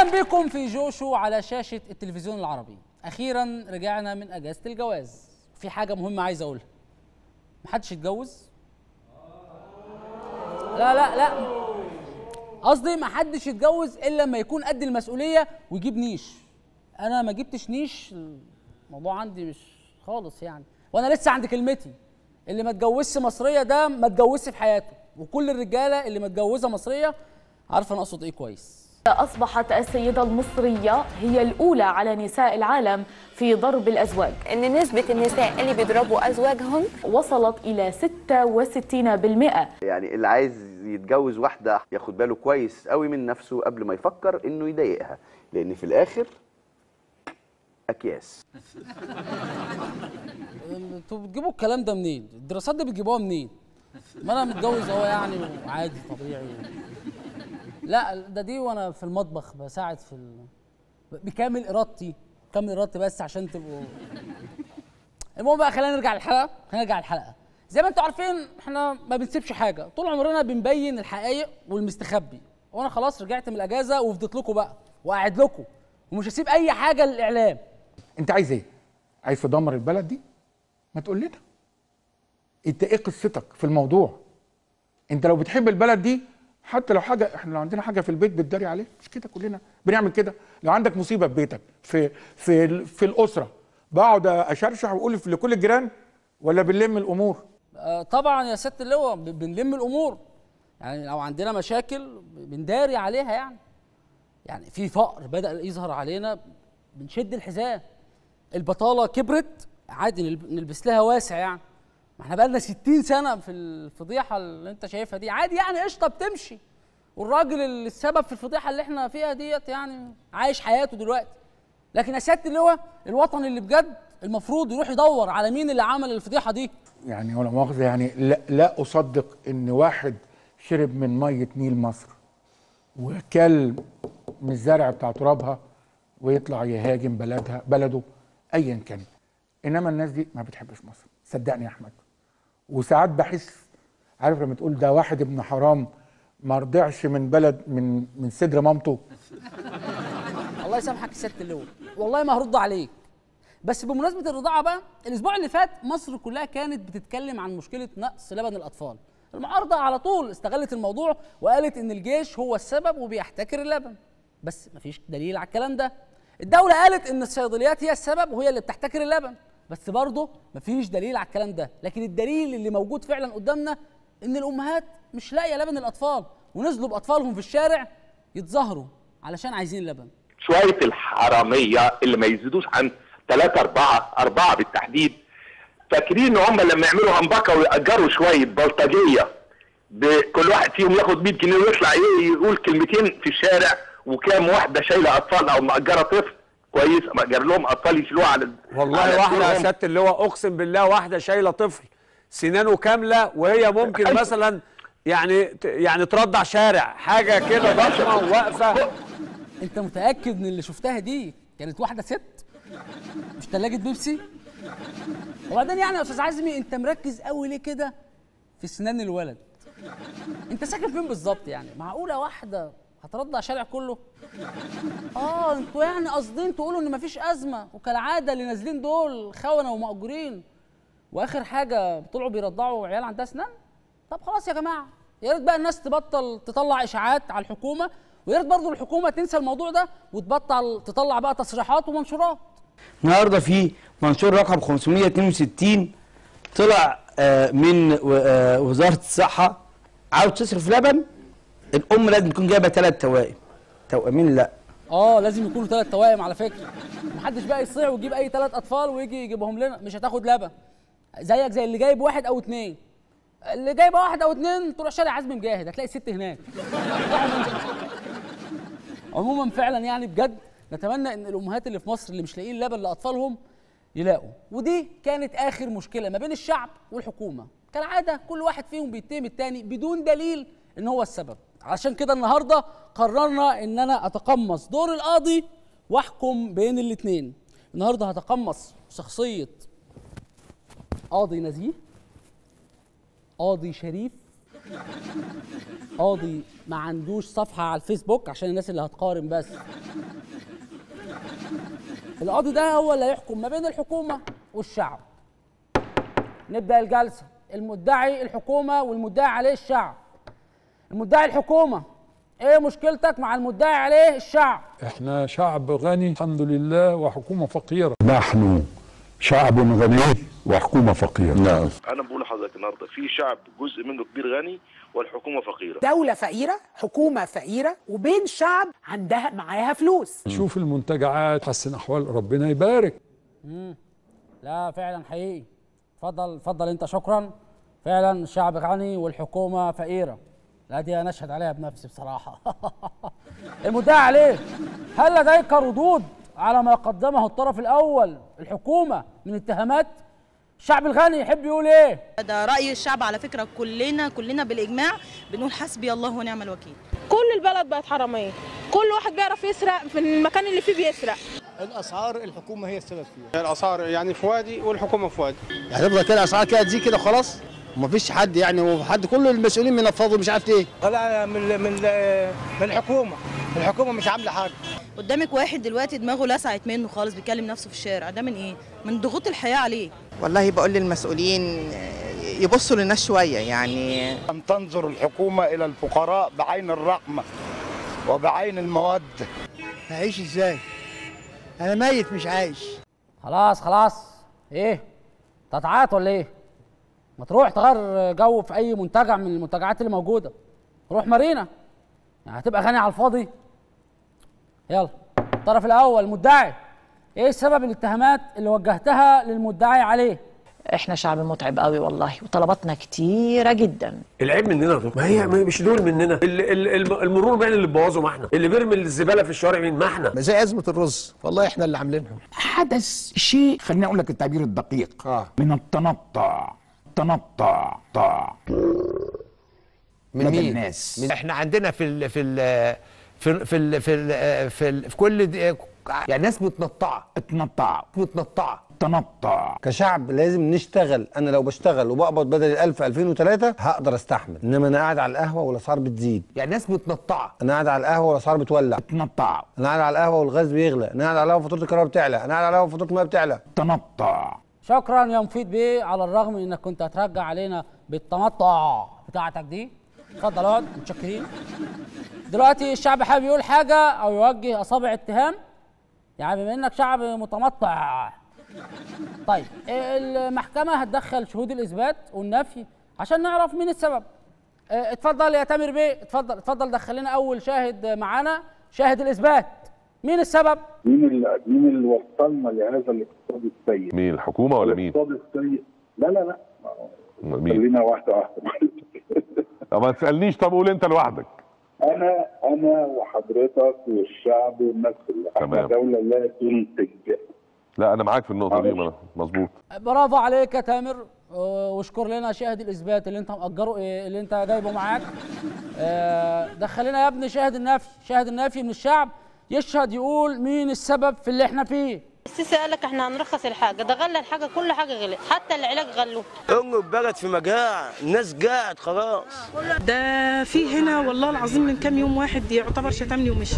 اهلا بكم في جوشو على شاشه التلفزيون العربي اخيرا رجعنا من اجازه الجواز في حاجه مهمه عايز اقولها محدش يتجوز لا لا لا قصدي محدش يتجوز الا لما يكون قد المسؤوليه ويجيب نيش انا ما جبتش نيش الموضوع عندي مش خالص يعني وانا لسه عند كلمتي اللي ما اتجوزش مصريه ده ما اتجوزش في حياته وكل الرجاله اللي متجوزه مصريه عارفه انا اقصد ايه كويس أصبحت السيدة المصرية هي الأولى على نساء العالم في ضرب الأزواج ان نسبة النساء اللي بيضربوا ازواجهم وصلت إلى 66% يعني اللي عايز يتجوز واحدة ياخد باله كويس قوي من نفسه قبل ما يفكر انه يضايقها لان في الاخر اكياس انتوا بتجيبوا الكلام ده منين؟ الدراسات دي بتجيبوها منين؟ ما انا متجوز اهو يعني وعادي طبيعي لا ده دي وانا في المطبخ بساعد في ال... بكامل ارادتي كامل ارادتي بس عشان تبقوا المهم بقى خلينا نرجع للحلقه خلينا نرجع للحلقه زي ما انتوا عارفين احنا ما بنسيبش حاجه طول عمرنا بنبين الحقائق والمستخبي وانا خلاص رجعت من الاجازه وفضيت لكم بقى وقاعد لكم ومش هسيب اي حاجه للاعلام انت عايز ايه عايز تدمر البلد دي ما تقول لنا انت ايه قصتك في الموضوع انت لو بتحب البلد دي حتى لو حاجه احنا لو عندنا حاجه في البيت بتداري عليه مش كده كلنا بنعمل كده لو عندك مصيبه في بيتك في في ال- في الاسره بقعد اشرشح واقول لكل الجيران ولا بنلم الامور آه، طبعا يا ست اللواء ب- بنلم الامور يعني لو عندنا مشاكل بنداري عليها يعني يعني في فقر بدا يظهر علينا بنشد الحزام البطاله كبرت عادي نلب- نلبس لها واسع يعني ما احنا بقالنا 60 سنه في الفضيحه اللي انت شايفها دي عادي يعني قشطه بتمشي والراجل اللي السبب في الفضيحه اللي احنا فيها ديت يعني عايش حياته دلوقتي لكن يا سياده اللواء الوطن اللي بجد المفروض يروح يدور على مين اللي عمل الفضيحه دي يعني ولا مؤاخذه يعني لا, لا اصدق ان واحد شرب من ميه نيل مصر وكل من الزرع بتاع ترابها ويطلع يهاجم بلدها بلده ايا كان انما الناس دي ما بتحبش مصر صدقني يا احمد وساعات بحس عارف لما تقول ده واحد ابن حرام ما رضعش من بلد من من صدر مامته الله يسامحك يا سياده اللواء والله ما هرد عليك بس بمناسبه الرضاعه بقى الاسبوع اللي فات مصر كلها كانت بتتكلم عن مشكله نقص لبن الاطفال المعارضه على طول استغلت الموضوع وقالت ان الجيش هو السبب وبيحتكر اللبن بس مفيش دليل على الكلام ده الدوله قالت ان الصيدليات هي السبب وهي اللي بتحتكر اللبن بس برضه مفيش دليل على الكلام ده لكن الدليل اللي موجود فعلا قدامنا ان الامهات مش لاقيه لبن الاطفال ونزلوا باطفالهم في الشارع يتظاهروا علشان عايزين لبن شويه الحراميه اللي ما يزيدوش عن ثلاثة أربعة أربعة بالتحديد فاكرين إن هم لما يعملوا همبكة ويأجروا شوية بلطجية ب- كل واحد فيهم ياخد 100 جنيه ويطلع ايه يقول كلمتين في الشارع وكام واحده شايله اطفال او مأجره طفل كويس مأجر لهم اطفال يشيلوها على والله على واحده يا دورهم. سياده اللواء اقسم بالله واحده شايله طفل سنانه كامله وهي ممكن أيوة. مثلا يعني ت- يعني ترضع شارع حاجه كده ضخمه وواقفه انت متاكد ان اللي شفتها دي كانت واحده ست مش ثلاجه بيبسي وبعدين يعني يا استاذ عزمي انت مركز قوي ليه كده في سنان الولد انت ساكن فين بالظبط يعني معقوله واحده هترضع شارع كله اه انتوا يعني قاصدين تقولوا ان مفيش ازمه وكالعاده اللي نازلين دول خونه ومأجورين واخر حاجه طلعوا بيرضعوا عيال عندها اسنان طب خلاص يا جماعه يا ريت بقى الناس تبطل تطلع اشاعات على الحكومه ويا ريت برضه الحكومه تنسى الموضوع ده وتبطل تطلع بقى تصريحات ومنشورات النهارده في منشور رقم 562 طلع آه، من و- آه، وزاره الصحه عاوز تصرف لبن الام لازم تكون جايبه ثلاث توائم توأمين لا اه لازم يكونوا ثلاث توائم على فكره محدش بقى يصيع ويجيب اي ثلاث اطفال ويجي يجيبهم لنا مش هتاخد لبن زيك زي اللي جايب واحد او اتنين اللي جايبه واحد او اتنين تروح شارع عزمي مجاهد هتلاقي ست هناك عموما فعلا يعني بجد نتمنى ان الامهات اللي في مصر اللي مش لاقيين لبن لاطفالهم يلاقوا ودي كانت اخر مشكله ما بين الشعب والحكومه كالعاده كل واحد فيهم بيتهم التاني بدون دليل ان هو السبب عشان كده النهارده قررنا ان انا اتقمص دور القاضي واحكم بين الاتنين النهارده هتقمص شخصيه قاضي نزيه قاضي شريف قاضي ما عندوش صفحه على الفيسبوك عشان الناس اللي هتقارن بس القاضي ده هو اللي هيحكم ما بين الحكومه والشعب نبدا الجلسه المدعي الحكومه والمدعي عليه الشعب المدعي الحكومه ايه مشكلتك مع المدعي عليه الشعب احنا شعب غني الحمد لله وحكومة فقيرة نحن شعب غني وحكومة فقيرة نعم انا بقول لحضرتك النهارده في شعب جزء منه كبير غني والحكومه فقيره دولة فقيرة حكومة فقيرة وبين شعب عندها معاها فلوس شوف المنتجعات حسن أحوال ربنا يبارك مم. لا فعلا حقيقي اتفضل اتفضل انت شكرا فعلا الشعب غني والحكومه فقيره لا دي انا اشهد عليها بنفسي بصراحه المدعي عليه هل لديك ردود على ما قدمه الطرف الاول الحكومه من اتهامات الشعب الغني يحب يقول ايه ده رأي الشعب على فكرة كلنا كلنا بالإجماع بنقول حسبي الله ونعم الوكيل كل البلد بقت حراميه كل واحد بيعرف يسرق في المكان اللي فيه بيسرق الاسعار الحكومه هي السبب فيها الاسعار يعني في وادي والحكومه في وادي يعني تفضل كده الاسعار كده تزيد كده خلاص ومفيش حد يعني وحد كل المسؤولين منفضوا مش عارف ايه طلع من من من الحكومه الحكومه مش عامله حاجه قدامك واحد دلوقتي دماغه لسعت منه خالص بيكلم نفسه في الشارع ده من ايه من ضغوط الحياة عليه والله بقول للمسؤولين يبصوا للناس شويه يعني ان تنظر الحكومه الى الفقراء بعين الرحمه وبعين الموده هعيش ازاي انا ميت مش عايش خلاص خلاص ايه تتعاط ولا ايه ما تروح تغير جو في اي منتجع من المنتجعات اللي موجوده روح مارينا يعني هتبقى غني على الفاضي يلا الطرف الاول المدعي ايه سبب الاتهامات اللي وجهتها للمدعي عليه احنا شعب متعب قوي والله وطلباتنا كتيره جدا العيب مننا يا دكتور. ما هي ما هي مش دول مننا ال- ال- الم- المرور مين اللي بوظه ما احنا اللي بيرمي الزباله في الشوارع مين ما احنا زي ازمه الرز والله احنا اللي عاملينها حدث شيء خليني اقول لك التعبير الدقيق آه. من التنطع تنطع طع من لدى مين؟ الناس من احنا عندنا في ال في ال في ال في ال في, ال في, ال في كل دي يعني ناس متنطعه اتنطع متنطعه تنطع كشعب لازم نشتغل انا لو بشتغل وبقبض بدل ال 1000 2003 هقدر استحمل انما انا قاعد على القهوه والاسعار بتزيد يعني ناس متنطعه انا قاعد على القهوه والاسعار بتولع تنطع انا قاعد على القهوه والغاز بيغلى انا قاعد على القهوه فاتوره الكهرباء بتعلى انا قاعد على القهوه فاتوره الميه بتعلى تنطع شكرا يا مفيد بيه على الرغم من انك كنت هترجع علينا بالتنطع بتاعتك دي اتفضل اقعد متشكرين دلوقتي الشعب حابب يقول حاجه او يوجه اصابع اتهام يعني بما انك شعب متمطع طيب المحكمه هتدخل شهود الاثبات والنفي عشان نعرف مين السبب اه، اتفضل يا تامر بيه اتفضل اتفضل دخل لنا اول شاهد معانا شاهد الاثبات مين السبب مين اللي مين اللي وصلنا لهذا الاقتصاد السيء؟ مين الحكومه ولا مين؟ الاقتصاد السيء لا لا لا أمال مين؟ خلينا واحده واحده طب ما تسالنيش طب قول انت لوحدك انا انا وحضرتك والشعب والناس كلها احنا تمام. دوله لا تنتج لا انا معاك في النقطه دي ما- مظبوط برافو عليك يا تامر اه، واشكر لنا شاهد الاثبات اللي انت مأجره اه، اللي انت جايبه معاك اه، دخل لنا يا ابني شاهد النفي شاهد النفي من الشعب يشهد يقول مين السبب في اللي احنا فيه السيسي قال لك احنا هنرخص الحاجه ده غلى الحاجه كل حاجه غلت حتى العلاج غلوه أم البلد في مجاعة الناس قاعد خلاص ده في هنا والله العظيم من كام يوم واحد يعتبر شتمني ومشي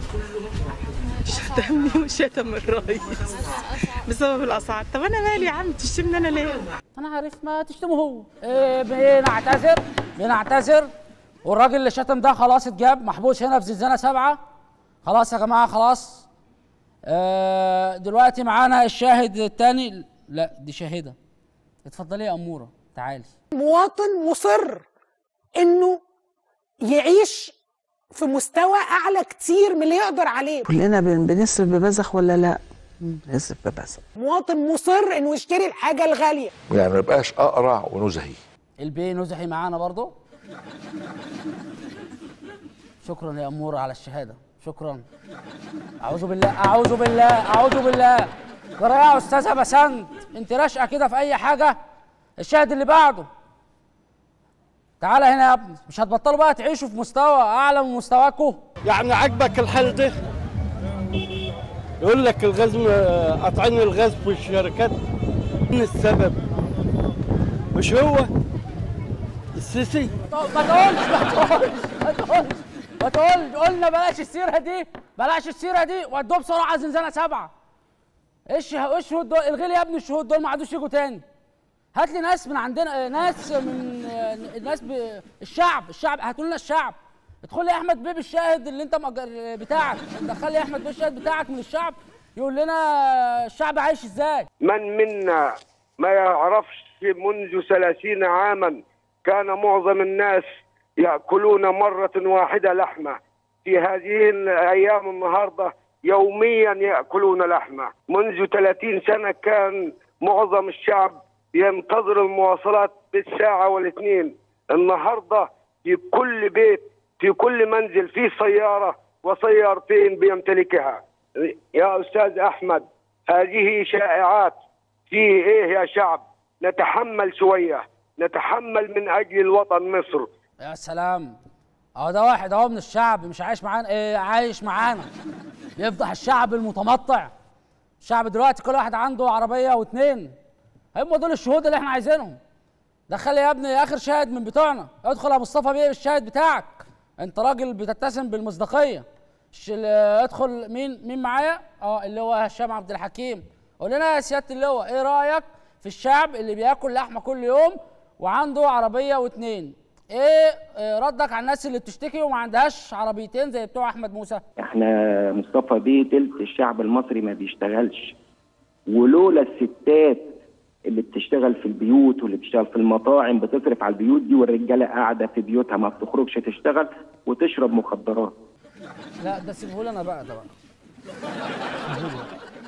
شتمني وشتم الرئيس بسبب الاسعار طب انا مالي يا عم تشتمني انا ليه انا عارف ما تشتمه هو إيه بنعتذر بنعتذر والراجل اللي شتم ده خلاص اتجاب محبوس هنا في زنزانه سبعه خلاص يا جماعه خلاص آه دلوقتي معانا الشاهد الثاني لا دي شاهده اتفضلي يا اموره تعالي مواطن مصر انه يعيش في مستوى اعلى كتير من اللي يقدر عليه كلنا بن- بنصرف ببذخ ولا لا؟ بنصرف ببذخ مواطن مصر انه يشتري الحاجه الغاليه يعني ما يبقاش اقرع ونزهي البي نزحي معانا برضو شكرا يا اموره على الشهاده شكرا اعوذ بالله اعوذ بالله اعوذ بالله جرى يا استاذه بسنت انت راشقه كده في اي حاجه الشاهد اللي بعده تعالى هنا يا ابني مش هتبطلوا بقى تعيشوا في مستوى اعلى من مستواكم يعني عاجبك الحال ده يقول لك الغاز م- قاطعين الغاز في الشركات من السبب مش هو السيسي ما تقولش ما تقولش ما تقولش ما تقولش قلنا بلاش السيره دي بلاش السيره دي ودوه بسرعه على زنزانه سبعه ايش ايش الشهود دول الغي لي يا ابني الشهود دول ما عادوش يجوا تاني هات لي ناس من عندنا آه، ناس من آه، ناس ب... الشعب الشعب هاتوا لنا الشعب ادخل لي احمد بيه الشاهد اللي انت مأجر بتاعك دخل لي احمد بيه الشاهد بتاعك من الشعب يقول لنا الشعب عايش ازاي من منا ما يعرفش منذ ثلاثين عاما كان معظم الناس يأكلون مرة واحدة لحمة في هذه الأيام النهاردة يوميا يأكلون لحمة منذ 30 سنة كان معظم الشعب ينتظر المواصلات بالساعة والاثنين النهاردة في كل بيت في كل منزل في سيارة وسيارتين بيمتلكها يا أستاذ أحمد هذه شائعات في إيه يا شعب نتحمل شوية نتحمل من أجل الوطن مصر يا سلام اهو ده واحد اهو من الشعب مش عايش معانا ايه عايش معانا يفضح الشعب المتمطع الشعب دلوقتي كل واحد عنده عربيه واثنين هم دول الشهود اللي احنا عايزينهم دخل يا ابني اخر شاهد من بتوعنا ادخل يا مصطفى بيه الشاهد بتاعك انت راجل بتتسم بالمصداقيه ش- ال- ادخل مين مين معايا اه اللي هو هشام عبد الحكيم قول لنا يا سياده اللواء ايه رايك في الشعب اللي بياكل لحمه كل يوم وعنده عربيه واثنين ايه آه، ردك على الناس اللي بتشتكي وما عندهاش عربيتين زي بتوع احمد موسى احنا مصطفى بيه تلت الشعب المصري ما بيشتغلش ولولا الستات اللي بتشتغل في البيوت واللي بتشتغل في المطاعم بتصرف على البيوت دي والرجاله قاعده في بيوتها ما بتخرجش تشتغل وتشرب مخدرات لا ده سيبه لي انا بقى ده بقى سيبهولي.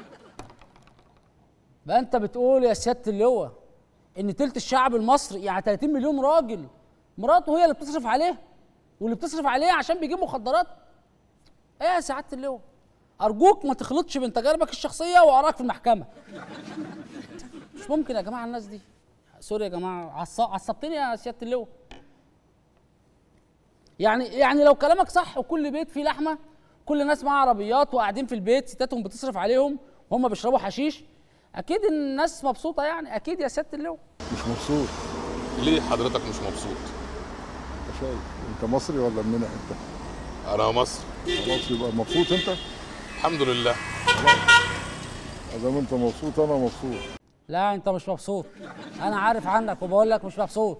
بقى انت بتقول يا سياده اللواء ان تلت الشعب المصري يعني 30 مليون راجل مراته هي اللي بتصرف عليه واللي بتصرف عليه عشان بيجيب مخدرات ايه يا سعاده اللواء ارجوك ما تخلطش بين تجاربك الشخصيه وارائك في المحكمه مش ممكن يا جماعه الناس دي سوري يا جماعه عص- عصبتني يا سياده اللواء يعني يعني لو كلامك صح وكل بيت فيه لحمه كل الناس معاها عربيات وقاعدين في البيت ستاتهم بتصرف عليهم وهم بيشربوا حشيش اكيد الناس مبسوطه يعني اكيد يا سياده اللواء مش مبسوط ليه حضرتك مش مبسوط؟ انت شايف انت مصري ولا مننا انت؟ انا مصري خلاص يبقى مبسوط انت؟ الحمد لله ادام انت مبسوط انا مبسوط لا انت مش مبسوط انا عارف عنك وبقول لك مش مبسوط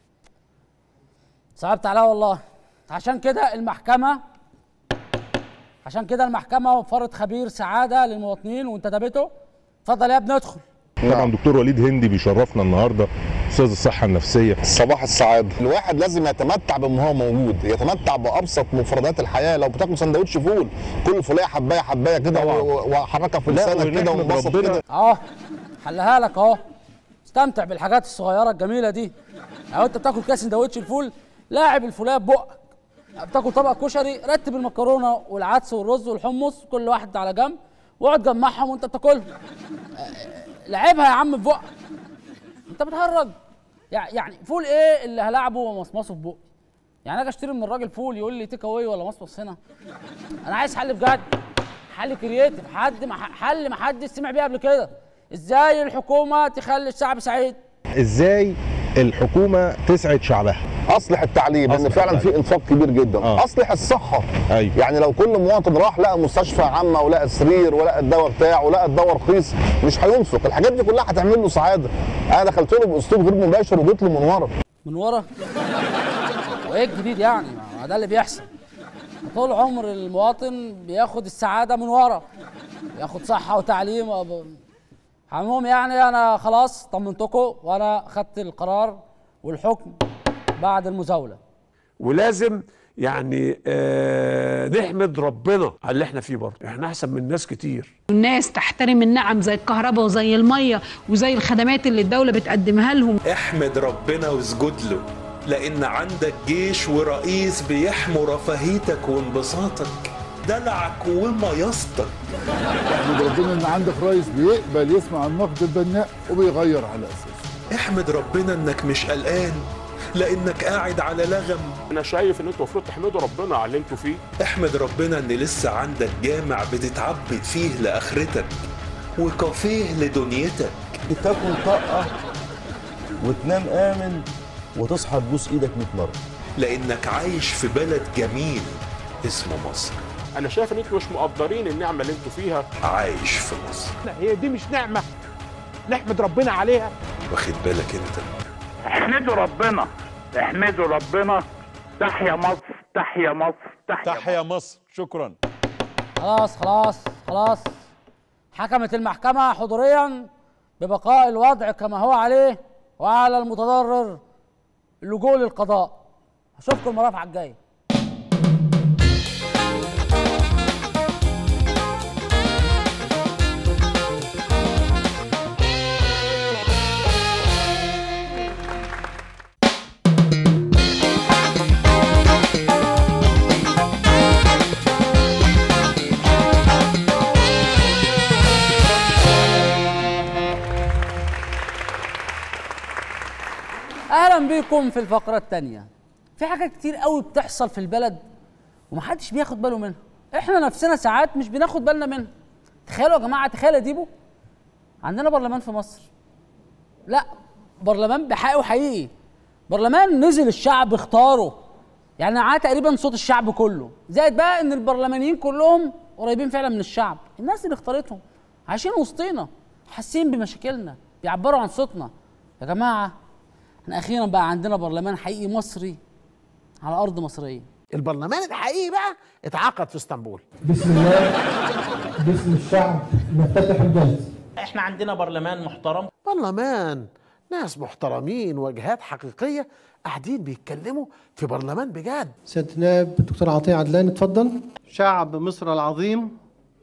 صعبت عليا والله عشان كده المحكمه عشان كده المحكمه وفرت خبير سعاده للمواطنين وانتدبته اتفضل يا ابني ادخل طبعا دكتور وليد هندي بيشرفنا النهارده استاذ الصحه النفسيه صباح السعادة الواحد لازم يتمتع بما هو موجود يتمتع بأبسط مفردات الحياة لو بتاكل سندوتش فول كل فولية حباية حباية كده و- وحركها في لا، لسانك كده ونحمد وانبسط ربنا. كده اهو حلها لك اهو استمتع بالحاجات الصغيره الجميله دي اهو انت بتاكل كاس سندوتش الفول لاعب الفوليه ببقك بتاكل طبق كشري رتب المكرونه والعدس والرز والحمص كل واحد على جنب واقعد جمعهم وانت بتاكلهم آه، لعبها يا عم في بقك انت بتهرج يع- يعني فول ايه اللي هلاعبه ومصمصه في بقي يعني اجي اشتري من الراجل فول يقول لي تيك اواي ولا مصمص هنا انا عايز حل بجد حل كرييتيف حد ما حل ما حد سمع بيه قبل كده ازاي الحكومه تخلي الشعب سعيد ازاي الحكومه تسعد شعبها اصلح التعليم لان فعلا في انفاق كبير جدا آه. اصلح الصحه أيوة. يعني لو كل مواطن راح لقى مستشفى عامه ولقى سرير ولقى الدواء بتاعه ولقى الدواء رخيص مش هينفق الحاجات دي كلها هتعمل له سعاده انا دخلت له باسلوب غير مباشر وجيت له من ورا من ورا وايه الجديد يعني ما ده اللي بيحصل طول عمر المواطن بياخد السعاده من ورا بياخد صحه وتعليم وب- عموم يعني انا خلاص طمنتكم وانا خدت القرار والحكم بعد المزاوله ولازم يعني آه نحمد ربنا على اللي احنا فيه برضه احنا احسن من ناس كتير الناس تحترم النعم زي الكهرباء وزي الميه وزي الخدمات اللي الدوله بتقدمها لهم احمد ربنا واسجد له لان عندك جيش ورئيس بيحموا رفاهيتك وانبساطك دلعك ومياصتك احمد ربنا ان عندك رئيس بيقبل يسمع النقد البناء وبيغير على اساسه احمد ربنا انك مش قلقان لانك قاعد على لغم انا شايف ان انتوا المفروض تحمدوا ربنا على اللي انتوا فيه احمد ربنا ان لسه عندك جامع بتتعبد فيه لاخرتك وكافيه لدنيتك تاكل طاقة وتنام آمن وتصحى تبوس ايدك 100 مره لانك عايش في بلد جميل اسمه مصر انا شايف ان انتوا مش مقدرين النعمه اللي انتوا فيها عايش في مصر هي دي مش نعمه نحمد ربنا عليها واخد بالك انت احمدوا ربنا احمدوا ربنا تحيا مصر تحيا مصر تحيا تحيا مصر شكرا خلاص خلاص خلاص حكمت المحكمة حضوريا ببقاء الوضع كما هو عليه وعلى المتضرر اللجوء للقضاء هشوفكم المرافعة الجاية اهلا بيكم في الفقره الثانيه في حاجات كتير قوي بتحصل في البلد ومحدش بياخد باله منها احنا نفسنا ساعات مش بناخد بالنا منها تخيلوا يا جماعه تخيل يا ديبو عندنا برلمان في مصر لا برلمان بحقه حقيقي برلمان نزل الشعب اختاره يعني معاه تقريبا صوت الشعب كله زائد بقى ان البرلمانيين كلهم قريبين فعلا من الشعب الناس اللي اختارتهم عايشين وسطينا حاسين بمشاكلنا بيعبروا عن صوتنا يا جماعه احنا اخيرا بقى عندنا برلمان حقيقي مصري على ارض مصريه البرلمان الحقيقي بقى اتعقد في اسطنبول بسم الله باسم الشعب نفتتح الجلسه احنا عندنا برلمان محترم برلمان ناس محترمين وجهات حقيقيه قاعدين بيتكلموا في برلمان بجد سيادة النائب الدكتور عطية عدلان اتفضل شعب مصر العظيم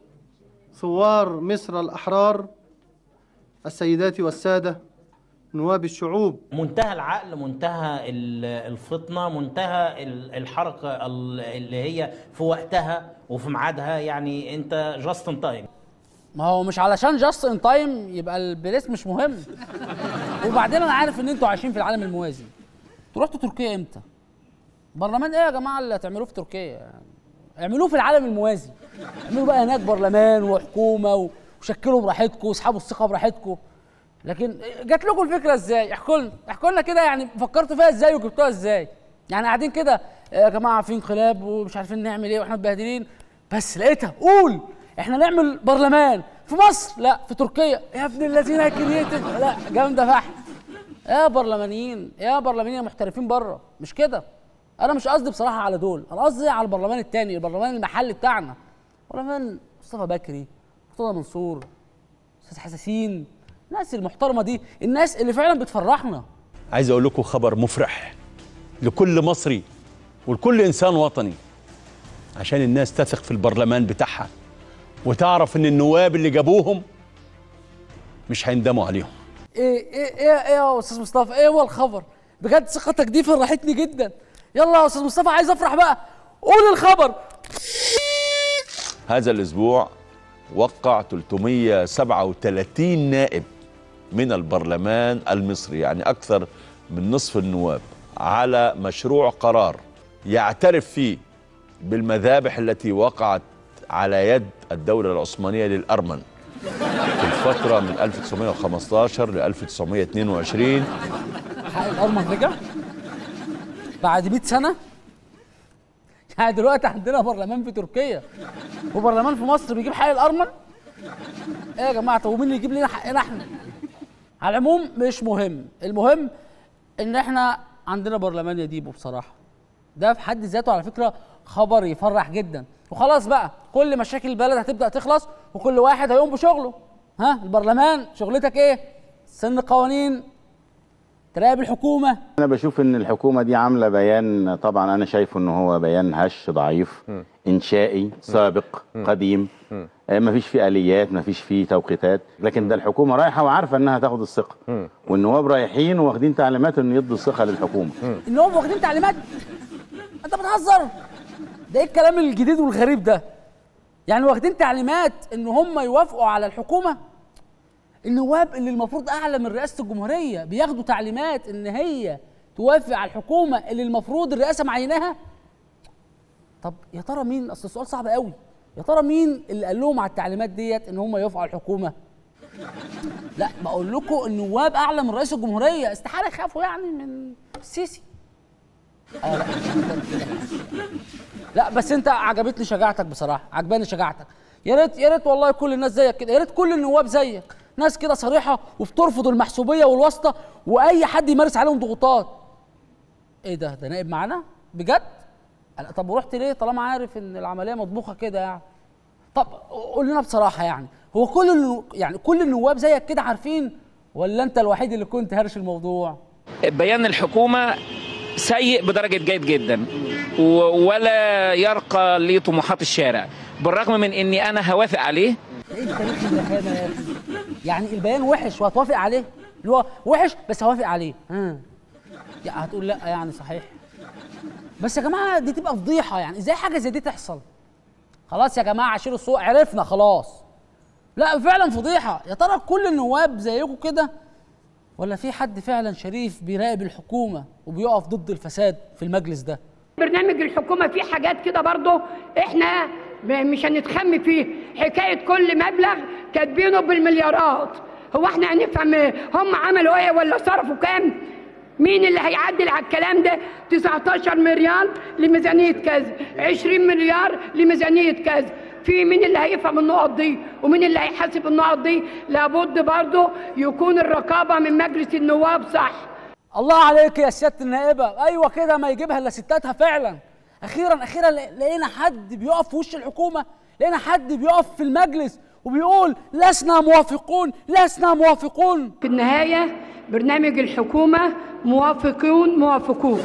ثوار مصر الأحرار السيدات والسادة نواب الشعوب منتهى العقل منتهى ال- الفطنه منتهى ال- الحركه ال- اللي هي في وقتها وفي ميعادها يعني انت جاست ان تايم ما هو مش علشان جاست ان تايم يبقى البريس مش مهم وبعدين انا عارف ان انتوا عايشين في العالم الموازي انتوا رحتوا تركيا امتى برلمان ايه يا جماعه اللي هتعملوه في تركيا يعني اعملوه في العالم الموازي اعملوا بقى هناك برلمان وحكومه و- وشكلوا براحتكم واسحبوا الثقه براحتكم لكن جات لكم الفكره ازاي احكوا لنا احكوا لنا كده يعني فكرتوا فيها ازاي وجبتوها ازاي يعني قاعدين كده يا جماعه في انقلاب ومش عارفين نعمل ايه واحنا متبهدلين بس لقيتها قول احنا نعمل برلمان في مصر لا في تركيا يا ابن الذين كرييتيف لا جامده فحم يا برلمانيين يا برلمانيين محترفين بره مش كده انا مش قصدي بصراحه على دول انا قصدي على البرلمان التاني البرلمان المحلي بتاعنا برلمان مصطفى بكري مرتضى منصور استاذ حساسين الناس المحترمه دي الناس اللي فعلا بتفرحنا عايز اقول لكم خبر مفرح لكل مصري ولكل انسان وطني عشان الناس تثق في البرلمان بتاعها وتعرف ان النواب اللي جابوهم مش هيندموا عليهم ايه ايه ايه ايه يا استاذ مصطفى ايه هو الخبر بجد ثقتك دي فرحتني جدا يلا يا استاذ مصطفى عايز افرح بقى قول الخبر هذا الاسبوع وقع 337 نائب من البرلمان المصري يعني اكثر من نصف النواب على مشروع قرار يعترف فيه بالمذابح التي وقعت على يد الدولة العثمانية للأرمن في الفترة من 1915 ل 1922 حق الارمن رجع بعد 100 سنه يعني دلوقتي عندنا برلمان في تركيا وبرلمان في مصر بيجيب حق الارمن ايه يا جماعه طب ومين اللي يجيب لنا حقنا احنا على العموم مش مهم المهم ان احنا عندنا برلمان يا ديبو بصراحه ده في حد ذاته على فكره خبر يفرح جدا وخلاص بقى كل مشاكل البلد هتبدا تخلص وكل واحد هيقوم بشغله ها البرلمان شغلتك ايه سن قوانين تراقب الحكومه انا بشوف ان الحكومه دي عامله بيان طبعا انا شايفه ان هو بيان هش ضعيف انشائي سابق قديم آه، مفيش فيه اليات مفيش فيه توقيتات لكن ده الحكومه رايحه وعارفه انها تاخد الثقه والنواب رايحين واخدين تعليمات ان يدوا الثقه للحكومه ان هم واخدين تعليمات انت بتهزر ده ايه الكلام الجديد والغريب ده يعني واخدين تعليمات ان هم يوافقوا على الحكومه النواب اللي المفروض اعلى من رئاسه الجمهوريه بياخدوا تعليمات ان هي توافق على الحكومه اللي المفروض الرئاسه معيناها طب يا ترى مين اصل السؤال صعب قوي يا ترى مين اللي قال لهم على التعليمات ديت ان هم يوافقوا على الحكومه لا بقول لكم النواب اعلى من رئيس الجمهوريه استحاله يخافوا يعني من السيسي آه لا لا بس انت عجبتني شجاعتك بصراحه عجباني شجاعتك يا ريت يا ريت والله كل الناس زيك كده يا ريت كل النواب زيك ناس كده صريحه وبترفض المحسوبيه والواسطه واي حد يمارس عليهم ضغوطات ايه ده ده نائب معانا بجد أنا- طب ورحت ليه طالما عارف ان العمليه مطبوخه كده يعني طب قول لنا بصراحه يعني هو كل النو... يعني كل النواب زيك كده عارفين ولا انت الوحيد اللي كنت هرش الموضوع بيان الحكومة سيء بدرجة جيد جدا و- ولا يرقى لطموحات الشارع بالرغم من اني انا هوافق عليه ايه التاريخ اللي خانه يا اخي يعني البيان وحش وهتوافق عليه اللي هو وحش بس هوافق عليه ها يعني هتقول لا يعني صحيح بس يا جماعه دي تبقى فضيحه يعني ازاي حاجه زي دي تحصل خلاص يا جماعه عشير السوق عرفنا خلاص لا فعلا فضيحه يا ترى كل النواب زيكم كده ولا في حد فعلا شريف بيراقب الحكومه وبيقف ضد الفساد في المجلس ده برنامج الحكومة فيه حاجات كده برضه احنا م- مش هنتخم فيه حكاية كل مبلغ كاتبينه بالمليارات هو احنا هنفهم هم عملوا ايه ولا صرفوا كام مين اللي هيعدل على الكلام ده 19 مليار لميزانية كذا 20 مليار لميزانية كذا في مين اللي هيفهم النقط دي ومين اللي هيحاسب النقط دي لابد برضه يكون الرقابة من مجلس النواب صح الله عليك يا سياده النائبه ايوه كده ما يجيبها الا ستاتها فعلا اخيرا اخيرا ل- لقينا حد بيقف في وش الحكومه لقينا حد بيقف في المجلس وبيقول لسنا موافقون لسنا موافقون في النهاية برنامج الحكومة موافقون موافقون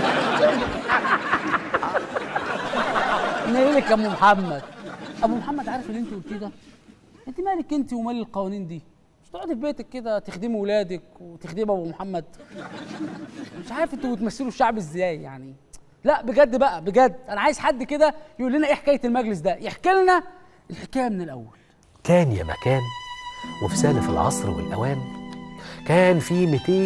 نايلك يا ام محمد ابو محمد عارف اللي انت قلتيه ده انت مالك انت ومال القوانين دي مش تقعدي في بيتك كده تخدمي ولادك وتخدمي ابو محمد مش عارف انتوا بتمثلوا الشعب ازاي يعني لا بجد بقى بجد انا عايز حد كده يقول لنا ايه حكايه المجلس ده يحكي لنا الحكايه من الاول كان يا مكان وفي سالف العصر والأوان كان في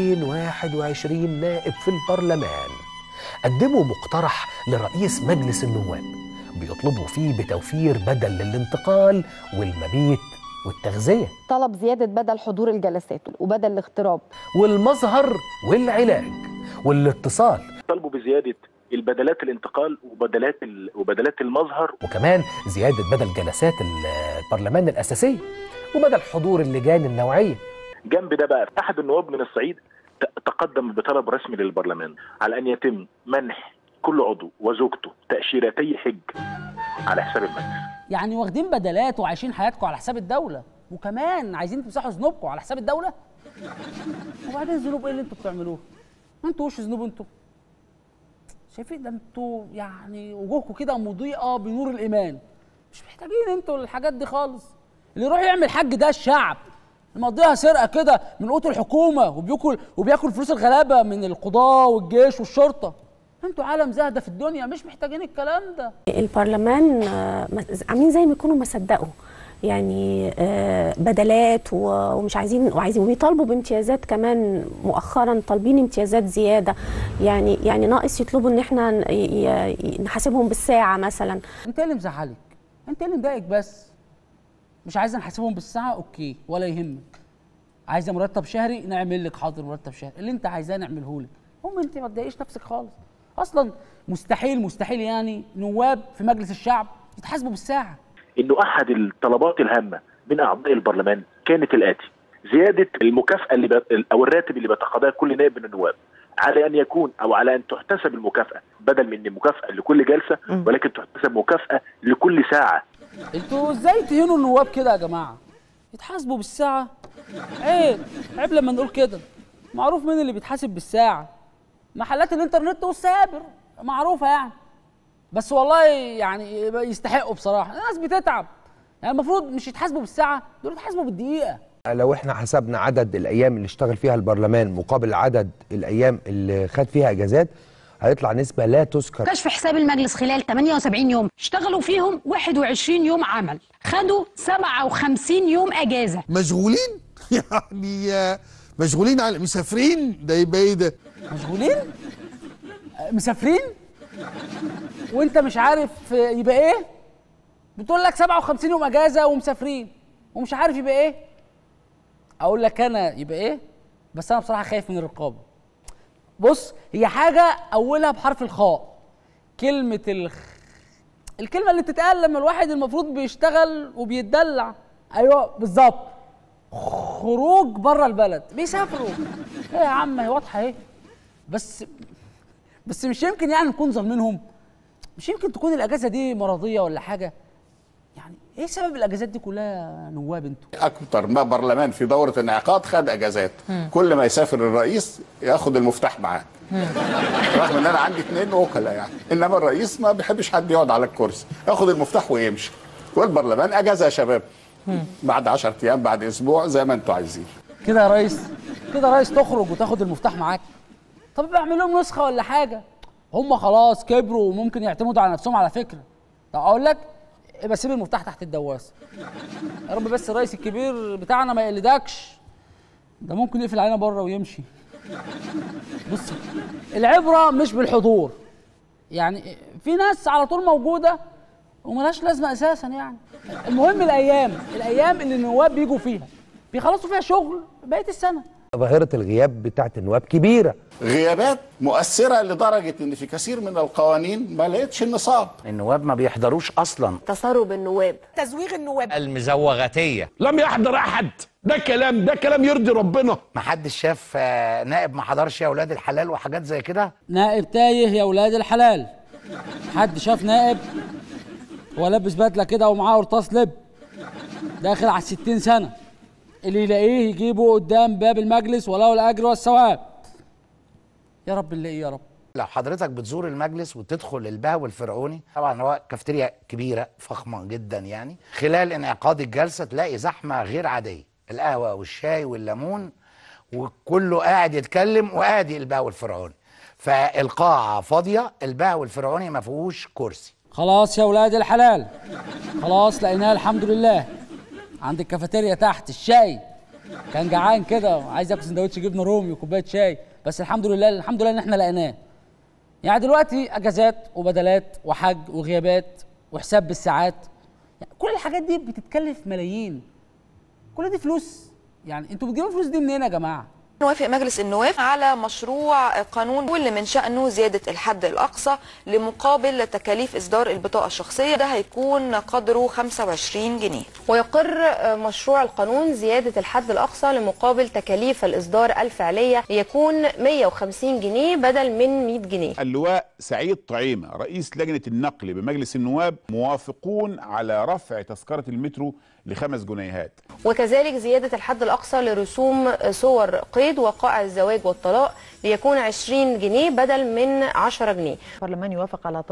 221 نائب في البرلمان قدموا مقترح لرئيس مجلس النواب بيطلبوا فيه بتوفير بدل للانتقال والمبيت والتغذية طلب زيادة بدل حضور الجلسات وبدل الاغتراب والمظهر والعلاج والاتصال طالبوا بزياده البدلات الانتقال وبدلات ال... وبدلات المظهر وكمان زيادة بدل جلسات ال- البرلمان الأساسية وبدل حضور اللجان النوعية جنب ده بقى احد النواب من الصعيد ت- تقدم بطلب رسمي للبرلمان على ان يتم منح كل عضو وزوجته تاشيرتي حج على حساب المجلس يعني واخدين بدلات وعايشين حياتكم على حساب الدوله وكمان عايزين تمسحوا ذنوبكم على حساب الدوله وبعدين ذنوب ايه اللي انتوا بتعملوه ما انتوا وش ذنوب انتوا شايفين ده انتوا يعني وجوهكم كده مضيئه بنور الايمان مش محتاجين انتوا الحاجات دي خالص اللي يروح يعمل حج ده الشعب مقضيها سرقه كده من قوت الحكومه وبياكل وبياكل فلوس الغلابه من القضاه والجيش والشرطه انتوا عالم زهده في الدنيا مش محتاجين الكلام ده البرلمان آه، مس- عاملين زي ما يكونوا ما صدقوا يعني آه، بدلات و- ومش عايزين وعايزين وبيطالبوا بامتيازات كمان مؤخرا طالبين امتيازات زياده يعني يعني ناقص يطلبوا ان احنا ن- ي- ي- نحاسبهم بالساعه مثلا انت إيه اللي مزعلك انت إيه اللي مضايقك بس مش عايزه نحاسبهم بالساعه اوكي ولا يهمك عايزه مرتب شهري نعمل لك حاضر مرتب شهري اللي انت عايزاه نعمله لك هم انت ما تضايقيش نفسك خالص اصلا مستحيل مستحيل يعني نواب في مجلس الشعب يتحاسبوا بالساعه انه احد الطلبات الهامه من اعضاء البرلمان كانت الاتي زياده المكافاه اللي بت... او الراتب اللي بيتقاضاه كل نائب من النواب على ان يكون او على ان تحتسب المكافاه بدل من المكافاه لكل جلسه ولكن تحتسب مكافاه لكل ساعه انتوا ازاي تهينوا النواب كده يا جماعه يتحاسبوا بالساعه عيب عيب لما نقول كده معروف مين اللي بيتحاسب بالساعه محلات الانترنت والسابر معروفه يعني بس والله يعني يستحقوا بصراحه الناس بتتعب يعني المفروض مش يتحاسبوا بالساعه دول يتحاسبوا بالدقيقه لو احنا حسبنا عدد الايام اللي اشتغل فيها البرلمان مقابل عدد الايام اللي خد فيها اجازات هيطلع نسبه لا تذكر كشف حساب المجلس خلال 78 يوم اشتغلوا فيهم 21 يوم عمل خدوا 57 يوم اجازه مشغولين يعني آه، مشغولين على مسافرين ده يبقى ايه ده مشغولين آه، مسافرين وانت مش عارف آه، يبقى ايه بتقول لك 57 يوم اجازه ومسافرين ومش عارف يبقى ايه اقول لك انا يبقى ايه بس انا بصراحه خايف من الرقابه بص هي حاجه اولها بحرف الخاء كلمه الخ... الكلمه اللي بتتقال لما الواحد المفروض بيشتغل وبيتدلع ايوه بالظبط خروج بره البلد بيسافروا ايه يا عم هي واضحه اهي بس بس مش يمكن يعني نكون ظالمينهم مش يمكن تكون الاجازه دي مرضيه ولا حاجه يعني ايه سبب الاجازات دي كلها يا نواب انتوا اكتر ما برلمان في دوره انعقاد خد اجازات مم. كل ما يسافر الرئيس ياخد المفتاح معاه رغم ان انا عندي اثنين وكلاء يعني انما الرئيس ما بيحبش حد يقعد على الكرسي ياخد المفتاح ويمشي والبرلمان اجازه يا شباب بعد 10 ايام بعد اسبوع زي ما انتوا عايزين كده يا ريس كده يا ريس تخرج وتاخد المفتاح معاك طب اعمل لهم نسخه ولا حاجه هم خلاص كبروا وممكن يعتمدوا على نفسهم على فكره طب اقول لك يبقى سيب المفتاح تحت الدواسه يا رب بس الرئيس الكبير بتاعنا ما يقلدكش ده ممكن يقفل علينا بره ويمشي بص العبره مش بالحضور يعني في ناس على طول موجوده وملهاش لازمه اساسا يعني المهم الايام الايام اللي النواب بيجوا فيها بيخلصوا فيها شغل بقيه السنه ظاهره الغياب بتاعت النواب كبيره غيابات مؤثره لدرجه ان في كثير من القوانين ما لقيتش النصاب النواب ما بيحضروش اصلا تسرب النواب تزويغ النواب المزوغاتيه لم يحضر احد ده كلام ده كلام يرضي ربنا محدش شاف آه، نائب ما حضرش يا اولاد الحلال وحاجات زي كده نائب تايه يا ولاد الحلال حد شاف نائب هو لابس بدله كده ومعاه قرطاس لب داخل على الستين سنه اللي يلاقيه يجيبه قدام باب المجلس وله الاجر والثواب يا رب نلاقيه يا رب لو حضرتك بتزور المجلس وتدخل البهو الفرعوني طبعا هو كافتيريا كبيره فخمه جدا يعني خلال انعقاد الجلسه تلاقي زحمه غير عاديه القهوه والشاي والليمون وكله قاعد يتكلم وقاعد البهو الفرعوني فالقاعه فاضيه البهو الفرعوني ما فيهوش كرسي خلاص يا ولاد الحلال خلاص لقيناه الحمد لله عند الكافيتيريا تحت الشاي كان جعان كده عايز ياكل سندوتش جبنه رومي وكوبايه شاي بس الحمد لله الحمد لله ان احنا لقيناه يعني دلوقتي اجازات وبدلات وحج وغيابات وحساب بالساعات يعني كل الحاجات دي بتتكلف ملايين كل دي فلوس يعني انتوا بتجيبوا الفلوس دي منين يا جماعه وافق مجلس النواب على مشروع قانون واللي من شأنه زيادة الحد الأقصى لمقابل تكاليف إصدار البطاقة الشخصية ده هيكون قدره 25 جنيه ويقر مشروع القانون زيادة الحد الأقصى لمقابل تكاليف الإصدار الفعلية ليكون 150 جنيه بدل من 100 جنيه اللواء سعيد طعيمة رئيس لجنة النقل بمجلس النواب موافقون على رفع تذكرة المترو لخمس جنيهات وكذلك زيادة الحد الأقصى لرسوم صور قيد وقائع الزواج والطلاق ليكون 20 جنيه بدل من 10 جنيه البرلمان يوافق على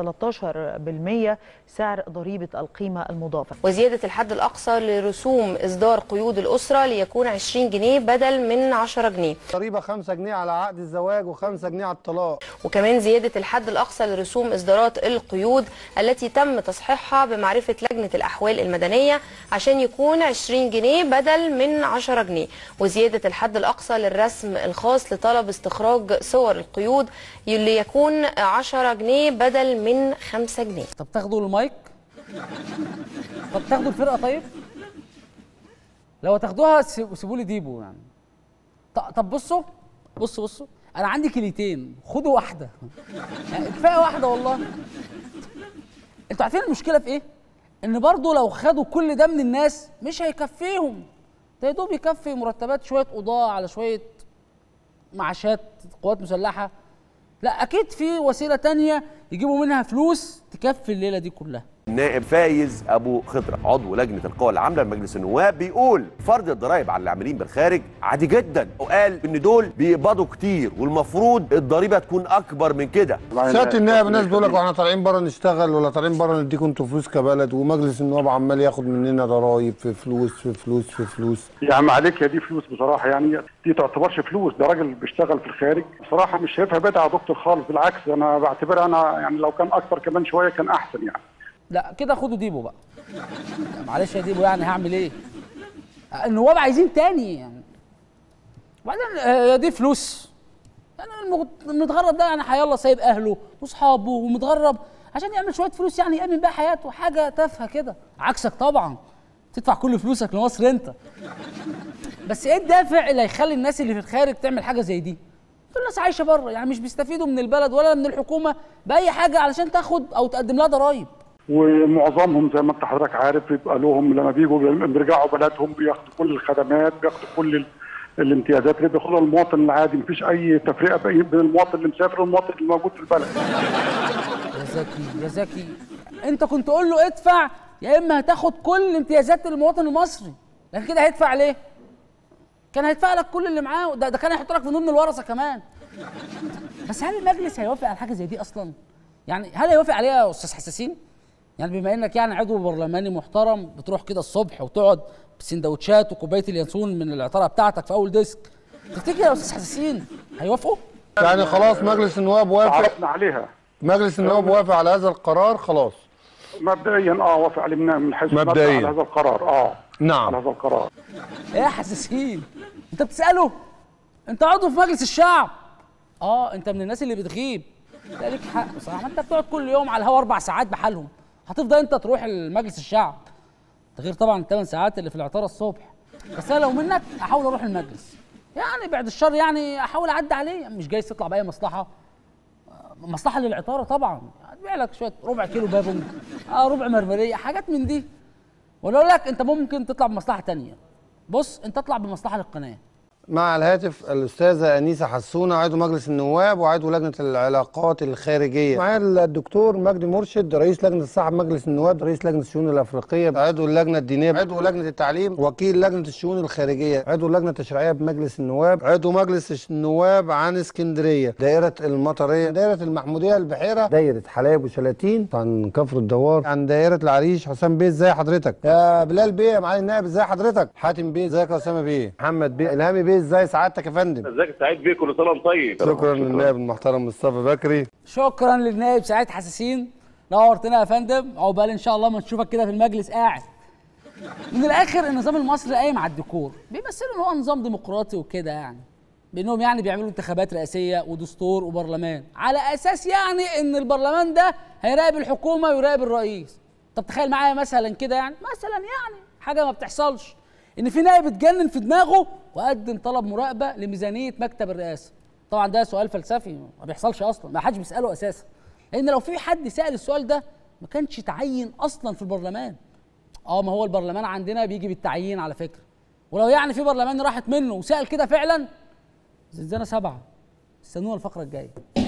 13% سعر ضريبة القيمة المضافة وزيادة الحد الأقصى لرسوم إصدار قيود الأسرة ليكون 20 جنيه بدل من 10 جنيه ضريبه 5 جنيه على عقد الزواج و5 جنيه على الطلاق وكمان زيادة الحد الأقصى لرسوم إصدارات القيود التي تم تصحيحها بمعرفة لجنة الأحوال المدنية عشان يكون 20 جنيه بدل من 10 جنيه وزيادة الحد الأقصى للرسم الخاص لطلب استخراج صور القيود اللي يكون 10 جنيه بدل من 5 جنيه طب تاخدوا المايك طب تاخدوا الفرقه طيب لو هتاخدوها سيب- سيبوا لي ديبو يعني ط- طب بصوا بصوا بصوا انا عندي كليتين خدوا واحده يعني كفايه واحده والله انتوا عارفين المشكله في ايه ان برضو لو خدوا كل ده من الناس مش هيكفيهم ده يا دوب يكفي مرتبات شويه قضاه على شويه معاشات قوات مسلحه لا اكيد في وسيله تانية يجيبوا منها فلوس تكفي الليله دي كلها النائب فايز ابو خضره عضو لجنه القوى العامله لمجلس النواب بيقول فرض الضرائب على العاملين بالخارج عادي جدا وقال ان دول بيقبضوا كتير والمفروض الضريبه تكون اكبر من كده سياده النائب الناس بيقول لك واحنا طالعين بره نشتغل ولا طالعين بره نديكم انتوا فلوس كبلد ومجلس النواب عمال ياخد مننا ضرايب في فلوس في فلوس في فلوس يا عم عليك يا دي فلوس بصراحه يعني دي تعتبرش فلوس ده راجل بيشتغل في الخارج بصراحه مش شايفها بدعه يا دكتور خالص بالعكس انا بعتبرها انا يعني لو كان اكتر كمان شويه كان احسن يعني لا كده خدوا ديبو بقى معلش يا ديبو يعني هعمل ايه النواب عايزين تاني يعني وبعدين آه، يا دي فلوس يعني المغ- المتغرب ده يعني هيلا سايب اهله واصحابه ومتغرب عشان يعمل شويه فلوس يعني يامن بيها حياته حاجه تافهه كده عكسك طبعا تدفع كل فلوسك لمصر انت بس ايه الدافع اللي هيخلي الناس اللي في الخارج تعمل حاجه زي دي دول ناس عايشه بره يعني مش بيستفيدوا من البلد ولا من الحكومه باي حاجه علشان تاخد او تقدم لها ضرايب ومعظمهم زي ما انت حضرتك عارف بيبقى لهم لما بيجوا بيرجعوا بلدهم بياخدوا كل الخدمات بياخدوا كل ال- الامتيازات اللي بياخدها المواطن العادي مفيش اي تفرقه بين بين المواطن اللي مسافر والمواطن اللي موجود في البلد يا زكي يا زكي انت كنت قول له ادفع يا اما هتاخد كل امتيازات المواطن المصري لكن كده هيدفع ليه كان هيدفع لك كل اللي معاه ده, ده كان هيحط لك في ضمن الورثه كمان بس هل المجلس هيوافق على حاجه زي دي اصلا يعني هل هيوافق عليها يا استاذ حساسين يعني بما انك يعني عضو برلماني محترم بتروح كده الصبح وتقعد بسندوتشات وكوبايه اليانسون من العطاره بتاعتك في اول ديسك تفتكر يا استاذ حساسين هيوافقوا يعني خلاص مجلس النواب وافق عرفنا عليها مجلس النواب وافق على هذا القرار خلاص مبدئيا اه وافق عليه من من حيث المبدأ مبدئياً. على هذا القرار اه نعم. على هذا القرار ايه يا حساسين انت بتساله انت عضو في مجلس الشعب اه انت من الناس اللي بتغيب لا ليك حق بصراحه ما انت بتقعد كل يوم على الهوا اربع ساعات بحالهم هتفضل انت تروح المجلس الشعب ده غير طبعا الثمان ساعات اللي في العطاره الصبح بس انا لو منك احاول اروح المجلس يعني بعد الشر يعني احاول اعدي عليه مش جاي تطلع باي مصلحه مصلحه للعطاره طبعا هتبيع لك شويه ربع كيلو بابونج آه ربع مرمريه حاجات من دي ولا اقول لك انت ممكن تطلع بمصلحه تانية بص انت اطلع بمصلحه للقناه مع الهاتف الاستاذه انيسه حسونه عضو مجلس النواب وعضو لجنه العلاقات الخارجيه معايا الدكتور مجدي مرشد رئيس لجنه الصحه بمجلس النواب رئيس لجنه الشؤون الافريقيه عضو اللجنه الدينيه عضو لجنه التعليم وكيل لجنه الشؤون الخارجيه عضو اللجنه التشريعيه بمجلس النواب عضو مجلس النواب عن اسكندريه دائره المطريه دائره المحموديه البحيره دائره حلايب وشلاتين عن كفر الدوار عن دائره العريش حسام بيه ازاي حضرتك يا بلال بيه يا معالي النائب ازاي حضرتك حاتم بيه ازيك يا اسامه بيه محمد بيه الهامي بيه ازاي سعادتك يا فندم ازيك سعيد بيه كل سنه وانت طيب شكرا للنائب المحترم مصطفى بكري شكرا للنائب سعيد حساسين نورتنا يا فندم عقبال ان شاء الله ما نشوفك كده في المجلس قاعد من الاخر النظام المصري قايم على الديكور بيمثلوا ان هو نظام ديمقراطي وكده يعني بانهم يعني بيعملوا انتخابات رئاسيه ودستور وبرلمان على اساس يعني ان البرلمان ده هيراقب الحكومه ويراقب الرئيس طب تخيل معايا مثلا كده يعني مثلا يعني حاجه ما بتحصلش ان في نائب اتجنن في دماغه وقدم طلب مراقبه لميزانيه مكتب الرئاسه طبعا ده سؤال فلسفي ما بيحصلش اصلا ما حدش بيساله اساسا لان لو في حد سال السؤال ده ما كانش تعين اصلا في البرلمان اه ما هو البرلمان عندنا بيجي بالتعيين على فكره ولو يعني في برلمان راحت منه وسال كده فعلا زنزانه سبعه استنونا الفقره الجايه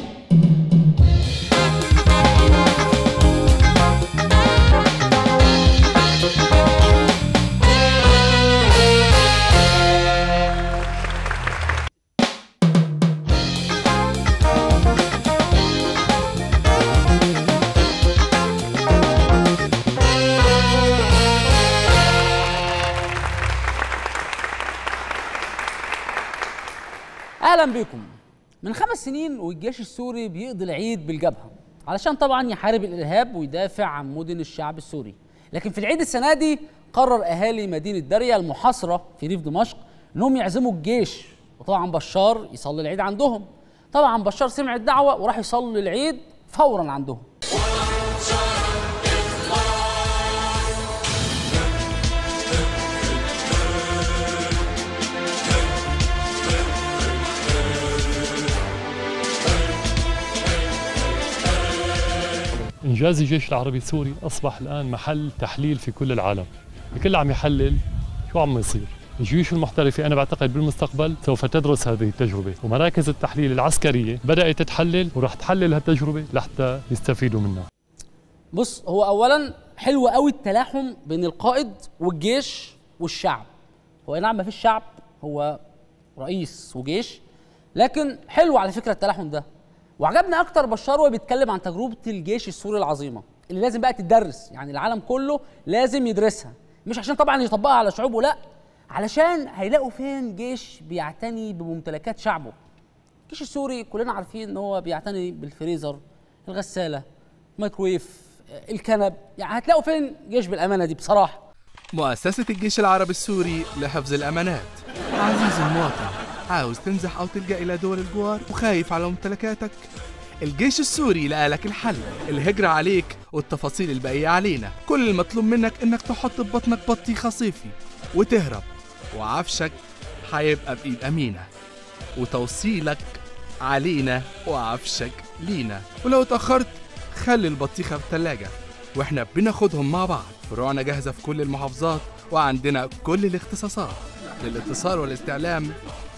اهلا بكم من خمس سنين والجيش السوري بيقضي العيد بالجبهه علشان طبعا يحارب الارهاب ويدافع عن مدن الشعب السوري لكن في العيد السنه دي قرر اهالي مدينه دريا المحاصره في ريف دمشق انهم يعزموا الجيش وطبعا بشار يصلي العيد عندهم طبعا بشار سمع الدعوه وراح يصلي العيد فورا عندهم إنجاز الجيش العربي السوري أصبح الآن محل تحليل في كل العالم الكل عم يحلل شو عم يصير الجيوش المحترفة أنا بعتقد بالمستقبل سوف تدرس هذه التجربة ومراكز التحليل العسكرية بدأت تحلل وراح تحلل هالتجربة لحتى يستفيدوا منها بص هو اولا حلو قوي التلاحم بين القائد والجيش والشعب هو أي نعم ما فيش شعب هو رئيس وجيش لكن حلو على فكره التلاحم ده وعجبني اكتر بشار وهو بيتكلم عن تجربه الجيش السوري العظيمه اللي لازم بقى تدرس يعني العالم كله لازم يدرسها مش عشان طبعا يطبقها على شعوبه لا علشان هيلاقوا فين جيش بيعتني بممتلكات شعبه الجيش السوري كلنا عارفين ان هو بيعتني بالفريزر الغساله الميكرويف الكنب يعني هتلاقوا فين جيش بالامانه دي بصراحه مؤسسة الجيش العربي السوري لحفظ الأمانات عزيزي المواطن عاوز تنزح أو تلجأ إلى دول الجوار وخايف على ممتلكاتك الجيش السوري لقى لك الحل الهجرة عليك والتفاصيل الباقية علينا كل المطلوب منك إنك تحط ببطنك بطيخة صيفي وتهرب وعفشك هيبقى بإيد أمينة وتوصيلك علينا وعفشك لينا ولو اتأخرت خلي البطيخة في التلاجة واحنا بناخدهم مع بعض فروعنا جاهزة في كل المحافظات وعندنا كل الاختصاصات للاتصال والاستعلام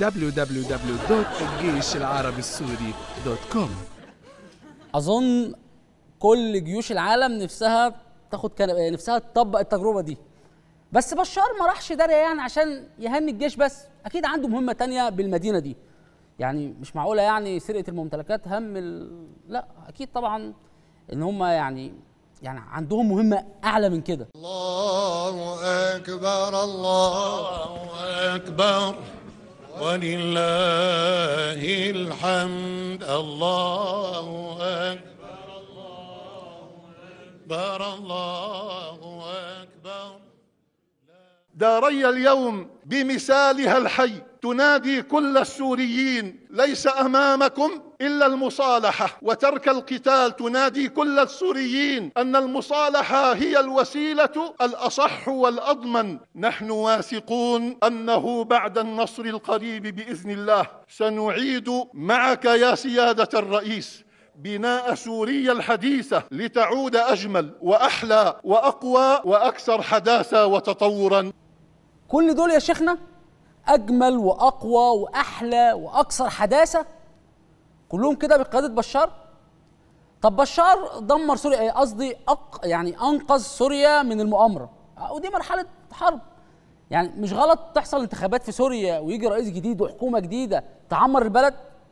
www.الجيشالعربي السوري.com اظن كل جيوش العالم نفسها تاخد كان... نفسها تطبق التجربه دي بس بشار ما راحش داريا يعني عشان يهني الجيش بس اكيد عنده مهمه تانية بالمدينه دي يعني مش معقوله يعني سرقه الممتلكات هم ال... لا اكيد طبعا ان هم يعني يعني عندهم مهمه اعلى من كده الله أكبر الله أكبر ولله الحمد الله أكبر أكبر الله أكبر داري اليوم بمثالها الحي تنادي كل السوريين ليس امامكم الا المصالحه وترك القتال تنادي كل السوريين ان المصالحه هي الوسيله الاصح والاضمن نحن واثقون انه بعد النصر القريب باذن الله سنعيد معك يا سياده الرئيس بناء سوريا الحديثه لتعود اجمل واحلى واقوى واكثر حداثه وتطورا كل دول يا شيخنا اجمل واقوى واحلى واكثر حداثه كلهم كده بقياده بشار طب بشار دمر سوريا إيه؟ قصدي أق... يعني انقذ سوريا من المؤامره ودي مرحله حرب يعني مش غلط تحصل انتخابات في سوريا ويجي رئيس جديد وحكومه جديده تعمر البلد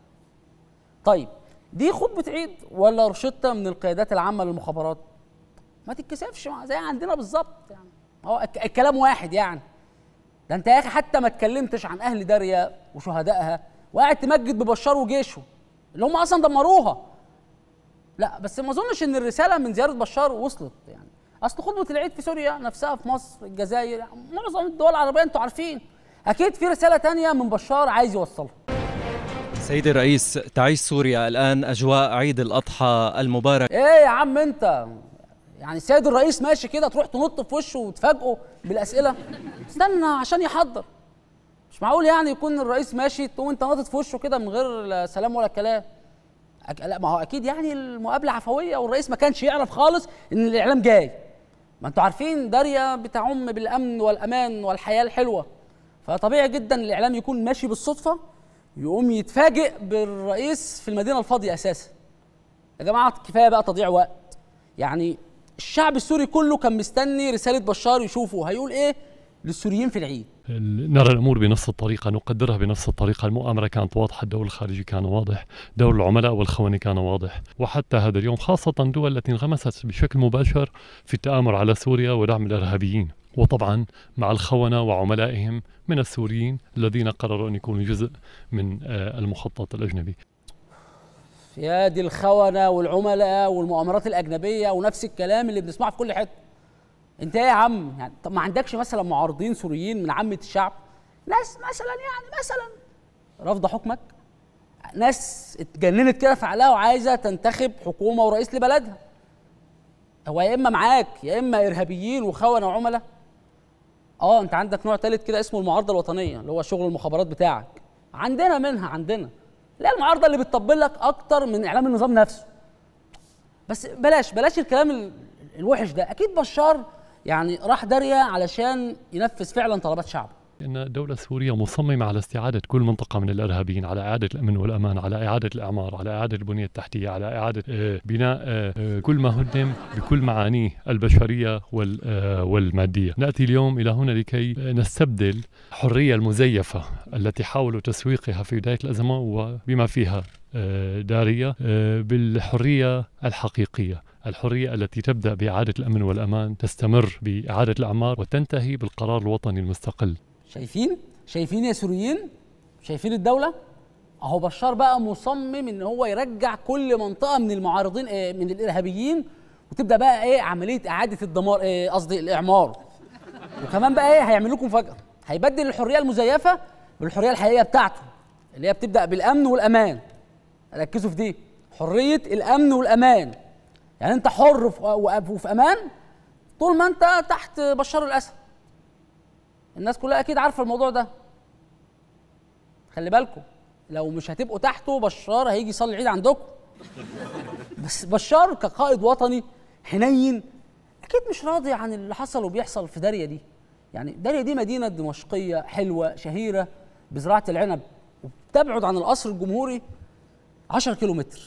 طيب دي خطبه عيد ولا روشته من القيادات العامه للمخابرات ما تتكسفش زي عندنا بالظبط يعني هو الك- الكلام واحد يعني ده انت يا اخي حتى ما اتكلمتش عن اهل داريا وشهدائها وقاعد تمجد ببشار وجيشه اللي هم اصلا دمروها لا بس ما اظنش ان الرساله من زياره بشار وصلت يعني اصل خطبه العيد في سوريا نفسها في مصر الجزائر يعني معظم الدول العربيه انتوا عارفين اكيد في رساله تانية من بشار عايز يوصلها سيدي الرئيس تعيش سوريا الآن أجواء عيد الأضحى المبارك ايه يا عم انت يعني السيد الرئيس ماشي كده تروح تنط في وشه وتفاجئه بالاسئله استنى عشان يحضر مش معقول يعني يكون الرئيس ماشي تقوم انت ناطط في وشه كده من غير لا سلام ولا كلام أك... لا ما هو اكيد يعني المقابله عفويه والرئيس ما كانش يعرف خالص ان الاعلام جاي ما انتوا عارفين داريا بتعم بالامن والامان والحياه الحلوه فطبيعي جدا الاعلام يكون ماشي بالصدفه يقوم يتفاجئ بالرئيس في المدينه الفاضيه اساسا يا جماعه كفايه بقى تضييع وقت يعني الشعب السوري كله كان مستني رساله بشار يشوفوا هيقول ايه للسوريين في العيد نرى الامور بنفس الطريقه نقدرها بنفس الطريقه المؤامره كانت واضحه الدور الخارجي كان واضح دور العملاء والخونه كان واضح وحتى هذا اليوم خاصه الدول التي انغمست بشكل مباشر في التامر على سوريا ودعم الارهابيين وطبعا مع الخونه وعملائهم من السوريين الذين قرروا ان يكونوا جزء من آه، المخطط الاجنبي يا دي الخونه والعملاء والمؤامرات الاجنبيه ونفس الكلام اللي بنسمعه في كل حته انت ايه يا عم يعني طب ما عندكش مثلا معارضين سوريين من عامه الشعب ناس مثلا يعني مثلا رافضه حكمك ناس اتجننت كده في عقلها وعايزه تنتخب حكومه ورئيس لبلدها هو يا اما معاك يا اما ارهابيين وخونه وعملاء اه انت عندك نوع ثالث كده اسمه المعارضه الوطنيه اللي هو شغل المخابرات بتاعك عندنا منها عندنا لا المعارضه اللي بتطبل لك اكتر من اعلام النظام نفسه بس بلاش بلاش الكلام ال- الوحش ده اكيد بشار يعني راح داريا علشان ينفذ فعلا طلبات شعبه ان الدوله السوريه مصممه على استعاده كل منطقه من الارهابيين على اعاده الامن والامان على اعاده الاعمار على اعاده البنيه التحتيه على اعاده آه، بناء آه، آه، كل ما هدم بكل معانيه البشريه وال- آه، والماديه ناتي اليوم الى هنا لكي آه، نستبدل الحريه المزيفه التي حاولوا تسويقها في بدايه الازمه وبما فيها آه، داريه آه، بالحريه الحقيقيه الحرية التي تبدأ بإعادة الأمن والأمان تستمر بإعادة الأعمار وتنتهي بالقرار الوطني المستقل شايفين شايفين يا سوريين شايفين الدوله اهو بشار بقى مصمم ان هو يرجع كل منطقه من المعارضين آه، من الارهابيين وتبدا بقى ايه عمليه اعاده الدمار آه، قصدي الاعمار وكمان بقى ايه هيعمل لكم مفاجاه هيبدل الحريه المزيفه بالحريه الحقيقيه بتاعته اللي هي بتبدا بالامن والامان ركزوا في دي حريه الامن والامان يعني انت حر في- وفي امان طول ما انت تحت بشار الاسد الناس كلها اكيد عارفه الموضوع ده خلي بالكم لو مش هتبقوا تحته بشار هيجي يصلي العيد عندكم بس بشار كقائد وطني حنين اكيد مش راضي عن اللي حصل وبيحصل في داريا دي يعني داريا دي مدينه دمشقيه حلوه شهيره بزراعه العنب وبتبعد عن القصر الجمهوري 10 كيلومتر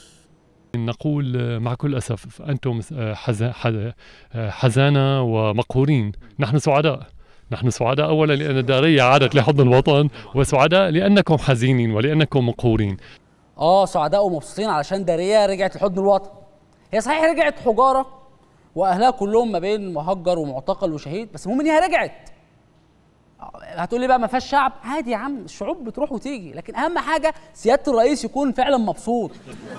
نقول مع كل أسف أنتم حز- حز- حزانة ومقهورين نحن سعداء نحن سعداء أولا لأن دارية عادت لحضن الوطن وسعداء لأنكم حزينين ولأنكم مقهورين اه سعداء ومبسوطين علشان داريا رجعت لحضن الوطن هي صحيح رجعت حجاره واهلها كلهم ما بين مهجر ومعتقل وشهيد بس المهم ان هي رجعت هتقول لي بقى ما فيهاش شعب عادي يا عم الشعوب بتروح وتيجي لكن اهم حاجه سياده الرئيس يكون فعلا مبسوط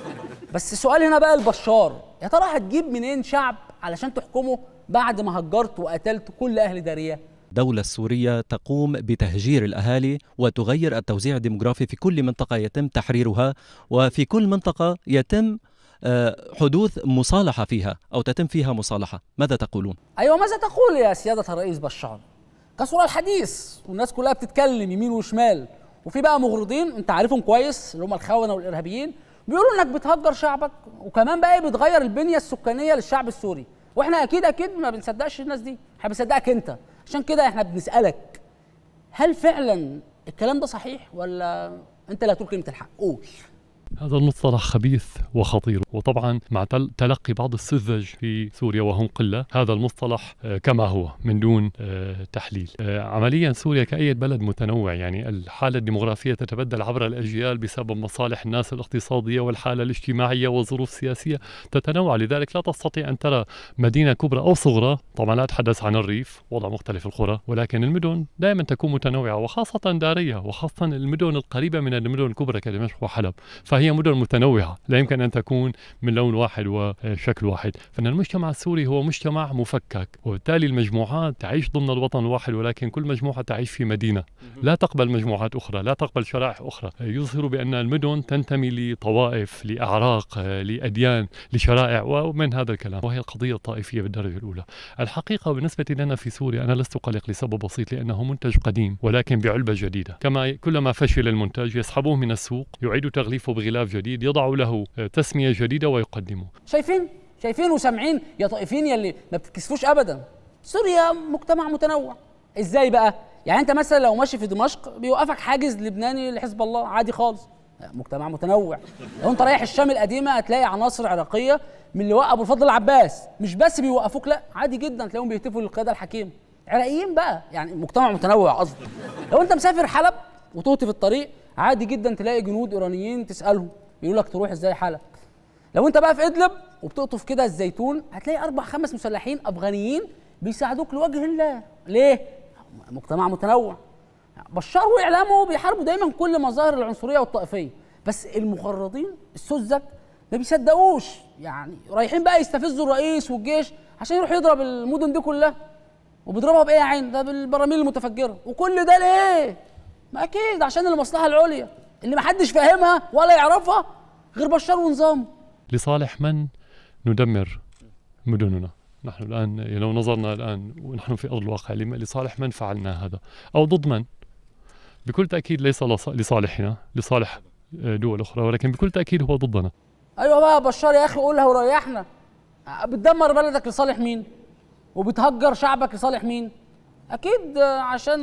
بس السؤال هنا بقى البشار يا ترى هتجيب منين شعب علشان تحكمه بعد ما هجرت وقتلت كل اهل داريا الدولة السورية تقوم بتهجير الأهالي وتغير التوزيع الديمغرافي في كل منطقة يتم تحريرها وفي كل منطقة يتم آه، حدوث مصالحة فيها أو تتم فيها مصالحة ماذا تقولون؟ ايوه ماذا تقول يا سياده الرئيس بشار كسر الحديث والناس كلها بتتكلم يمين وشمال وفي بقى مغرضين انت عارفهم كويس اللي هم الخونه والارهابيين بيقولوا انك بتهجر شعبك وكمان بقى إيه بتغير البنيه السكانيه للشعب السوري واحنا اكيد اكيد ما بنصدقش الناس دي احنا بنصدقك انت عشان كده احنا بنسالك هل فعلا الكلام ده صحيح ولا انت اللي هتقول كلمه الحق قول هذا المصطلح خبيث وخطير وطبعا مع تل- تلقي بعض السذج في سوريا وهم قلة هذا المصطلح آه، كما هو من دون آه، تحليل آه، عمليا سوريا كأي بلد متنوع يعني الحالة الديمغرافية تتبدل عبر الأجيال بسبب مصالح الناس الاقتصادية والحالة الاجتماعية والظروف السياسية تتنوع لذلك لا تستطيع أن ترى مدينة كبرى أو صغرى طبعا لا أتحدث عن الريف وضع مختلف القرى ولكن المدن دائما تكون متنوعة وخاصة دارية وخاصة المدن القريبة من المدن الكبرى كدمشق وحلب فهي مدن متنوعة لا يمكن أن تكون من لون واحد وشكل واحد فإن المجتمع السوري هو مجتمع مفكك وبالتالي المجموعات تعيش ضمن الوطن الواحد ولكن كل مجموعة تعيش في مدينة لا تقبل مجموعات أخرى لا تقبل شرائح أخرى يظهر بأن المدن تنتمي لطوائف لأعراق لأديان لشرائع ومن هذا الكلام وهي القضية الطائفية بالدرجة الأولى الحقيقة بالنسبة لنا في سوريا أنا لست قلق لسبب بسيط لأنه منتج قديم ولكن بعلبة جديدة كما كلما فشل المنتج يسحبوه من السوق يعيدوا تغليفه بغلاف جديد يضعوا له تسمية جديدة ويقدموه شايفين شايفين وسامعين يا طائفين يلي ما بتتكسفوش ابدا سوريا مجتمع متنوع ازاي بقى يعني انت مثلا لو ماشي في دمشق بيوقفك حاجز لبناني لحزب الله عادي خالص مجتمع متنوع لو انت رايح الشام القديمه هتلاقي عناصر عراقيه من لواء ابو الفضل العباس مش بس بيوقفوك لا عادي جدا تلاقيهم بيهتفوا للقياده الحكيمه عراقيين بقى يعني مجتمع متنوع قصدي لو انت مسافر حلب وتهت في الطريق عادي جدا تلاقي جنود ايرانيين تسالهم يقولوا لك تروح ازاي حلب لو انت بقى في ادلب وبتقطف كده الزيتون هتلاقي اربع خمس مسلحين افغانيين بيساعدوك لوجه الله ليه مجتمع متنوع بشار واعلامه بيحاربوا دايما كل مظاهر العنصريه والطائفيه بس المخرضين السذج ما بيصدقوش يعني رايحين بقى يستفزوا الرئيس والجيش عشان يروح يضرب المدن دي كلها وبيضربها بايه يا عين ده بالبراميل المتفجره وكل ده ليه ما اكيد عشان المصلحه العليا اللي محدش فاهمها ولا يعرفها غير بشار ونظامه لصالح من ندمر مدننا نحن الآن لو نظرنا الآن ونحن في أرض الواقع لم- لصالح من فعلنا هذا أو ضد من بكل تأكيد ليس لص- لصالحنا لصالح آه، دول أخرى ولكن بكل تأكيد هو ضدنا ايوه بقى بشار يا اخي قولها وريحنا بتدمر بلدك لصالح مين وبتهجر شعبك لصالح مين اكيد آه،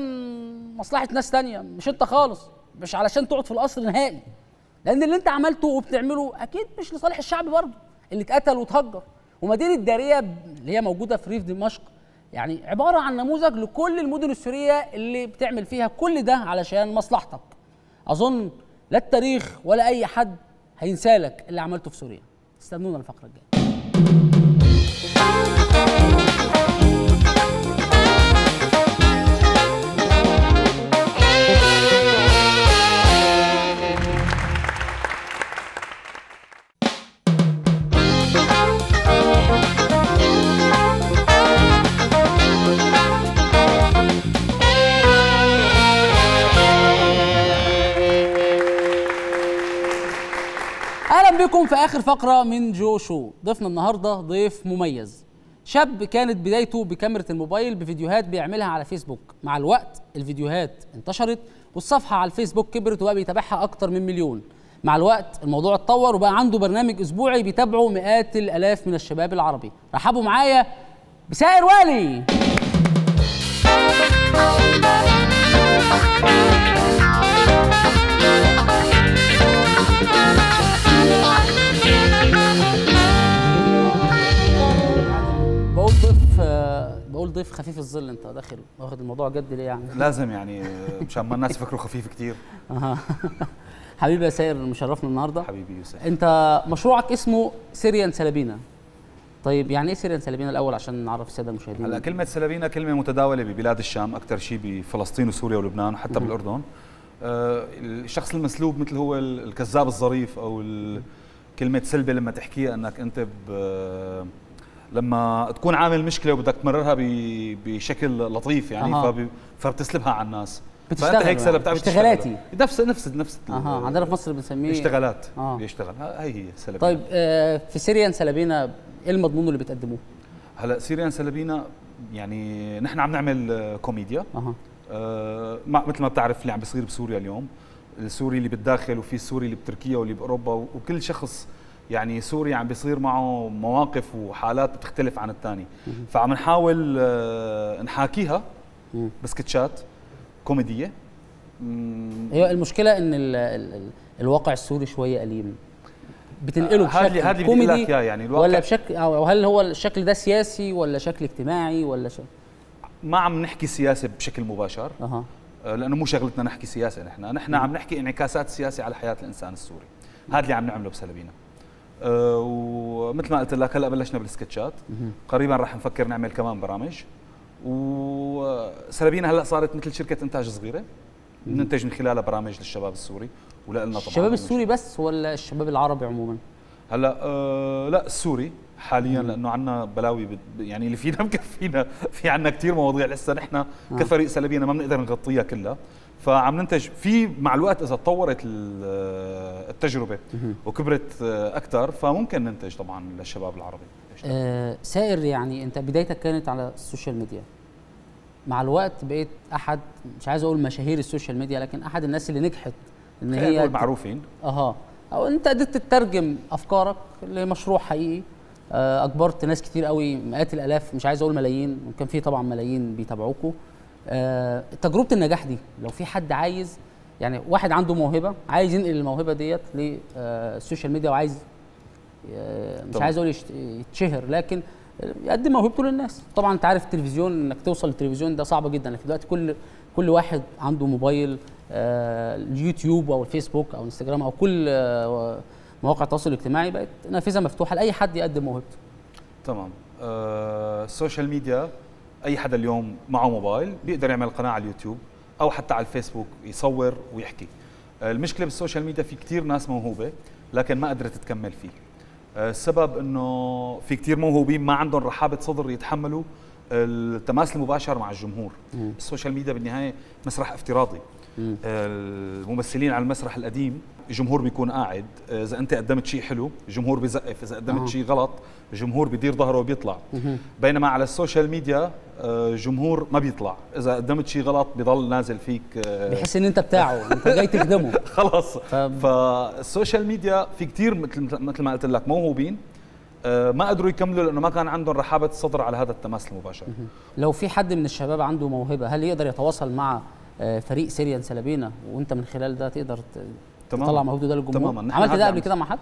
عشان مصلحه ناس تانية مش انت خالص مش علشان تقعد في القصر نهائي لان اللي انت عملته وبتعمله اكيد مش لصالح الشعب برضه اللي اتقتل واتهجر ومدينه داريه اللي هي موجوده في ريف دمشق يعني عباره عن نموذج لكل المدن السوريه اللي بتعمل فيها كل ده علشان مصلحتك اظن لا التاريخ ولا اي حد هينسالك اللي عملته في سوريا استنونا الفقره الجايه اهلا بكم في اخر فقره من جو شو ضيفنا النهارده ضيف مميز شاب كانت بدايته بكاميرا الموبايل بفيديوهات بيعملها على فيسبوك مع الوقت الفيديوهات انتشرت والصفحه على الفيسبوك كبرت وبقى بيتابعها اكتر من مليون مع الوقت الموضوع اتطور وبقى عنده برنامج اسبوعي بيتابعه مئات الالاف من الشباب العربي رحبوا معايا بسائر والي بقول ضيف آه، بقول ضيف خفيف الظل انت داخل واخد الموضوع جد ليه يعني لازم يعني مشان ما الناس يفكروا خفيف كتير اها حبيبي يا سائر مشرفنا النهارده حبيبي يوسف انت مشروعك اسمه سيريان سلابينا طيب يعني ايه سيريان سلابينا الاول عشان نعرف الساده المشاهدين هلا كلمة سلابينا كلمة متداولة ببلاد الشام أكثر شيء بفلسطين وسوريا ولبنان وحتى مهم. بالأردن آه، الشخص المسلوب مثل هو ال- الكذاب الظريف أو ال- كلمة سلبة لما تحكيها أنك أنت ب- لما تكون عامل مشكلة وبدك تمررها ب- بشكل لطيف يعني أها. فب- فبتسلبها على الناس بتشتغل فأنت هيك يعني. سلب بتعرف اشتغالاتي. تشتغل. نفس نفس نفس ال- اها عندنا في مصر بنسميه اشتغالات آه. بيشتغل ها- هي هي سلبية طيب آه في سيريان سلابينا ايه المضمون اللي بتقدموه هلا سيريان سلبينا يعني نحن عم نعمل آه، كوميديا اها آه مع- مثل ما بتعرف اللي عم بيصير بسوريا اليوم السوري اللي بالداخل وفي السوري اللي بتركيا واللي باوروبا و- وكل شخص يعني سوري عم بيصير معه مواقف وحالات بتختلف عن الثاني فعم نحاول آه نحاكيها بسكتشات كوميديه مم، هي المشكله ان ال ال ال الواقع السوري شويه أليم بتنقله آه، هذا اللي- بشكل هذا اللي بدي أقول كوميدي لك إياه يعني الواقع- ولا بشكل او هل هو الشكل ده سياسي ولا شكل اجتماعي ولا شكل ما عم نحكي سياسه بشكل مباشر اها آه، لانه مو شغلتنا نحكي سياسه نحن نحن عم نحكي انعكاسات السياسه على حياه الانسان السوري هذا اللي عم نعمله بسلبينا آه، ومثل ما قلت لك هلا بلشنا بالسكتشات مهم. قريبا رح نفكر نعمل كمان برامج وسلبينا هلا صارت مثل شركه انتاج صغيره بننتج من خلالها برامج للشباب السوري ولنا طبعا الشباب السوري بس ولا الشباب العربي عموما هلا آه لا السوري حاليا لانه عندنا بلاوي بد- يعني اللي فينا مكفينا في عندنا كثير مواضيع لسه نحن كفريق سلبينا ما بنقدر نغطيها كلها فعم ننتج في مع الوقت اذا تطورت ال- آه، التجربه مهم. وكبرت اكثر فممكن ننتج طبعا للشباب العربي آه سائر يعني انت بدايتك كانت على السوشيال ميديا مع الوقت بقيت احد مش عايز اقول مشاهير السوشيال ميديا لكن احد الناس اللي نجحت ان خلينا هي نقول معروفين اها او انت قدرت تترجم افكارك لمشروع حقيقي آه، اجبرت ناس كتير قوي مئات الالاف مش عايز اقول ملايين وكان في طبعا ملايين بيتابعوكوا آه، تجربه النجاح دي لو في حد عايز يعني واحد عنده موهبه عايز ينقل الموهبه ديت للسوشيال ميديا وعايز آه، مش طبعاً. عايز اقول يشت- يتشهر لكن يقدم موهبته للناس طبعا انت عارف التلفزيون انك توصل للتلفزيون ده صعب جدا لكن دلوقتي كل كل واحد عنده موبايل آه، اليوتيوب او الفيسبوك او الانستجرام او كل آه، مواقع التواصل الاجتماعي بقت نافذه مفتوحه لاي حد يقدم موهبته تمام آه السوشيال ميديا اي حدا اليوم معه موبايل بيقدر يعمل قناه على اليوتيوب او حتى على الفيسبوك يصور ويحكي آه المشكله بالسوشيال ميديا في كتير ناس موهوبه لكن ما قدرت تكمل فيه آه السبب انه في كتير موهوبين ما عندهم رحابه صدر يتحملوا التماس المباشر مع الجمهور مم. السوشيال ميديا بالنهايه مسرح افتراضي مم. الممثلين على المسرح القديم الجمهور بيكون قاعد اذا انت قدمت شيء حلو الجمهور بيزقف اذا قدمت آه. شيء غلط الجمهور بيدير ظهره وبيطلع مهم. بينما على السوشيال ميديا آه، الجمهور ما بيطلع اذا قدمت شيء غلط بيضل نازل فيك آه، بيحس ان انت بتاعه انت جاي تخدمه خلص فالسوشيال ميديا في كتير مثل مثل ما قلت لك موهوبين آه، ما قدروا يكملوا لانه ما كان عندهم رحابه الصدر على هذا التماس المباشر لو في حد من الشباب عنده موهبه هل يقدر يتواصل مع آه، فريق سيريان سلابينا وانت من خلال ده تقدر ت- تماما. تطلع موهبته ده للجمهور تماما. نحن عملت هذا ده عم قبل كده مع حد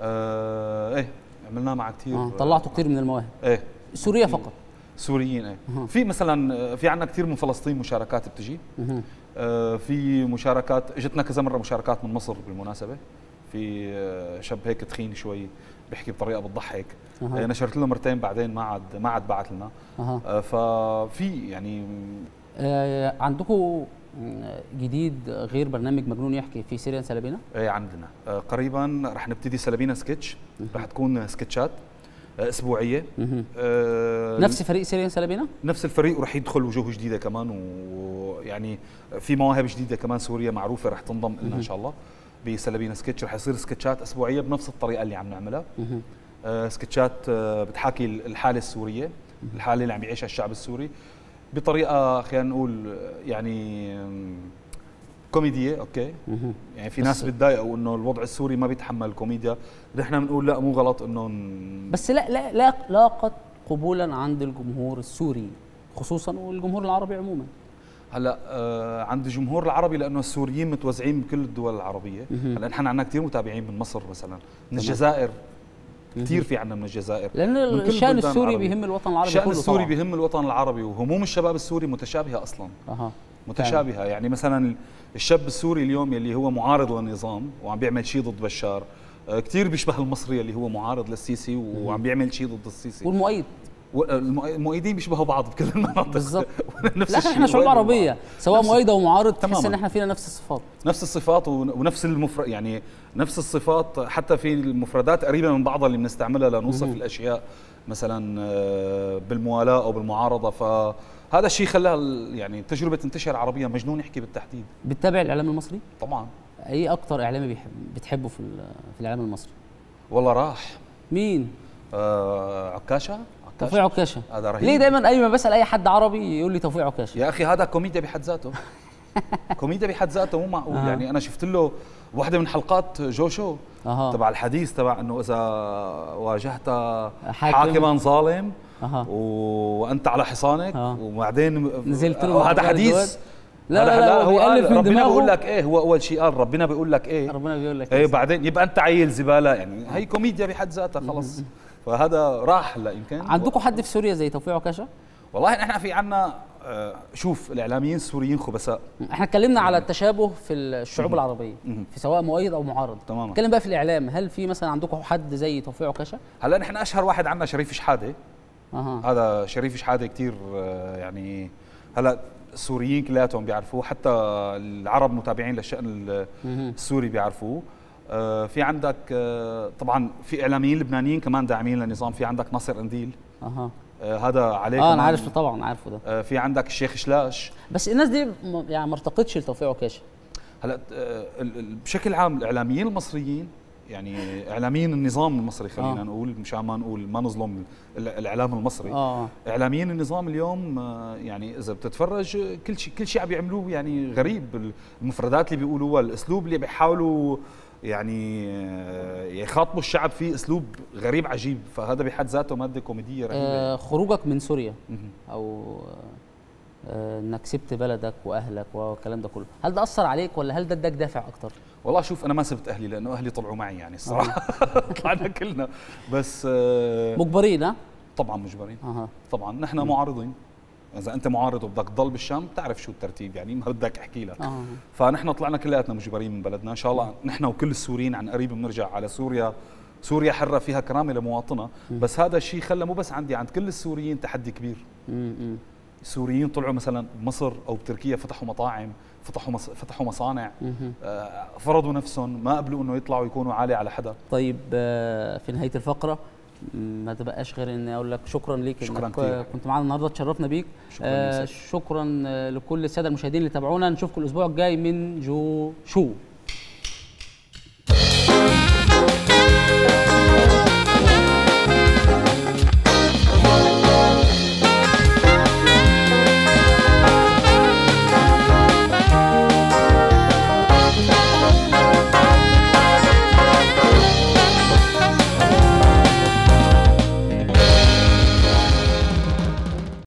آه ايه عملناه مع كثير آه، طلعتوا كتير من المواهب ايه سوريا فقط سوريين ايه أها. في مثلا آه، في عندنا كثير من فلسطين مشاركات بتجي مهم. آه، في مشاركات اجتنا كذا مره مشاركات من مصر بالمناسبه في آه، شاب هيك تخين شوي بيحكي بطريقه بتضحك أها. آه، نشرت له مرتين بعدين ما عاد ما عاد بعت لنا أها. آه، ففي يعني آه، عندكم جديد غير برنامج مجنون يحكي في سيريان سلابينا ايه عندنا آه، قريبا رح نبتدي سلبينا سكتش رح تكون سكتشات آه، اسبوعيه مهم. آه، نفس فريق سيريان سلابينا نفس الفريق ورح يدخل وجوه جديده كمان ويعني في مواهب جديده كمان سوريا معروفه رح تنضم لنا مهم. ان شاء الله بسلبينا سكتش رح يصير سكتشات اسبوعيه بنفس الطريقه اللي عم نعملها مهم. آه، سكتشات آه، بتحاكي الحاله السوريه الحاله اللي عم يعيشها الشعب السوري بطريقه خلينا نقول آه، يعني آم، كوميديه اوكي يعني في بس- ناس بتضايقوا انه الوضع السوري ما بيتحمل الكوميديا نحن بنقول لا مو غلط انه ن- بس لا لا لا لاقت قبولا عند الجمهور السوري خصوصا والجمهور العربي عموما هلا آه عند الجمهور العربي لانه السوريين متوزعين بكل الدول العربيه مهم. هلا نحن عندنا كثير متابعين من مصر مثلا من تمام. الجزائر مهم. كثير في عندنا من الجزائر لان من كل الشان البلدان السوري العربية. بيهم الوطن العربي الشان كله السوري طبعاً. بيهم الوطن العربي وهموم الشباب السوري متشابهه اصلا اها متشابهه يعني مثلا الشاب السوري اليوم يلي هو معارض للنظام وعم بيعمل شيء ضد بشار آه، كثير بيشبه المصري اللي هو معارض للسيسي وعم بيعمل شيء ضد السيسي والمؤيد المؤيدين بيشبهوا بعض بكل المناطق بالضبط نفس لا الشيء احنا شعوب المؤيد عربيه والمعارض. سواء نفس- مؤيده ومعارض تحس تماماً. ان احنا فينا نفس الصفات نفس الصفات ون- ونفس المفر يعني نفس الصفات حتى في المفردات قريبه من بعضها اللي بنستعملها لنوصف مهم. الاشياء مثلا آه، بالموالاه او بالمعارضه فهذا الشيء خلى ال- يعني التجربه تنتشر عربيا مجنون يحكي بالتحديد بتتابع الاعلام المصري طبعا اي اكتر اعلامي بيحب بتحبه في ال- في الاعلام المصري والله راح مين آه عكاشه توفيق عكاشه هذا رهيب ليه دايما اي ما بسال اي حد عربي يقول لي توفيق عكاشه يا اخي هذا كوميديا بحد ذاته كوميديا بحد ذاته مو معقول آه. يعني انا شفت له واحدة من حلقات جو شو أها. تبع الحديث تبع انه اذا واجهت حاكم. حاكما ظالم أها. وانت على حصانك وبعدين نزلت له هذا مع حديث الجواد. لا، هذا- لا، لا، هو قال بيألف من ربنا دماغه. بيقول لك ايه هو اول شيء قال ربنا بيقول لك ايه ربنا بيقول لك ايه بعدين يبقى انت عيل زباله يعني هي كوميديا بحد ذاتها خلص فهذا راح هلا يمكن عندكم حد في سوريا زي توفيق عكاشه والله نحن في عنا آه، شوف الاعلاميين السوريين خبثاء احنا اتكلمنا على التشابه في الشعوب العربيه في سواء مؤيد او معارض تماما. نتكلم بقى في الاعلام هل في مثلا عندكم حد زي توفيق عكاشه هلا نحن اشهر واحد عندنا شريف شحاده اها هذا شريف شحاده كثير يعني هلا السوريين كلياتهم بيعرفوه حتى العرب متابعين للشان ال- مهم. السوري بيعرفوه آه، في عندك آه، طبعا في اعلاميين لبنانيين كمان داعمين للنظام في عندك ناصر قنديل اها آه، هذا عليه اه انا كمان. عارفه طبعا عارفه ده آه، في عندك الشيخ شلاش بس الناس دي م- يعني ما ارتقتش لتوفيق عكاشه هلا آه، ال- ال- بشكل عام الاعلاميين المصريين يعني اعلاميين النظام المصري خلينا آه. آه. نقول مشان ما نقول ما نظلم ال- الاعلام المصري آه. اعلاميين النظام اليوم آه، يعني اذا بتتفرج آه، كل شيء كل شيء عم يعملوه يعني غريب المفردات اللي بيقولوها الاسلوب اللي بيحاولوا يعني آه، يخاطبوا الشعب فيه اسلوب غريب عجيب فهذا بحد ذاته ماده كوميديه رهيبه آه خروجك من سوريا مهم. او آه انك سبت بلدك واهلك والكلام ده كله هل ده اثر عليك ولا هل ده اداك دافع اكتر والله شوف انا ما سبت اهلي لانه اهلي طلعوا معي يعني الصراحه طلعنا كلنا بس آه، مجبرين ها طبعا مجبرين اها طبعا نحن معارضين اذا انت معارض وبدك تضل بالشام بتعرف شو الترتيب يعني ما بدك احكي لك آه. فنحن طلعنا كلياتنا مجبرين من بلدنا ان شاء الله نحن وكل السوريين عن قريب بنرجع على سوريا سوريا حرة فيها كرامة لمواطنها بس هذا الشيء خلى مو بس عندي عند كل السوريين تحدي كبير امم السوريين طلعوا مثلا بمصر او بتركيا فتحوا مطاعم فتحوا مص... فتحوا مصانع مهم. آه، فرضوا نفسهم ما قبلوا انه يطلعوا يكونوا عالي على حدا طيب آه، في نهايه الفقره م، ما تبقاش غير اني اقول لك شكرا ليك شكراً انك كتير. آه، كنت معانا النهارده اتشرفنا بيك شكراً آه يوسف. شكرا آه، لكل الساده المشاهدين اللي تابعونا نشوفكم الاسبوع الجاي من جو شو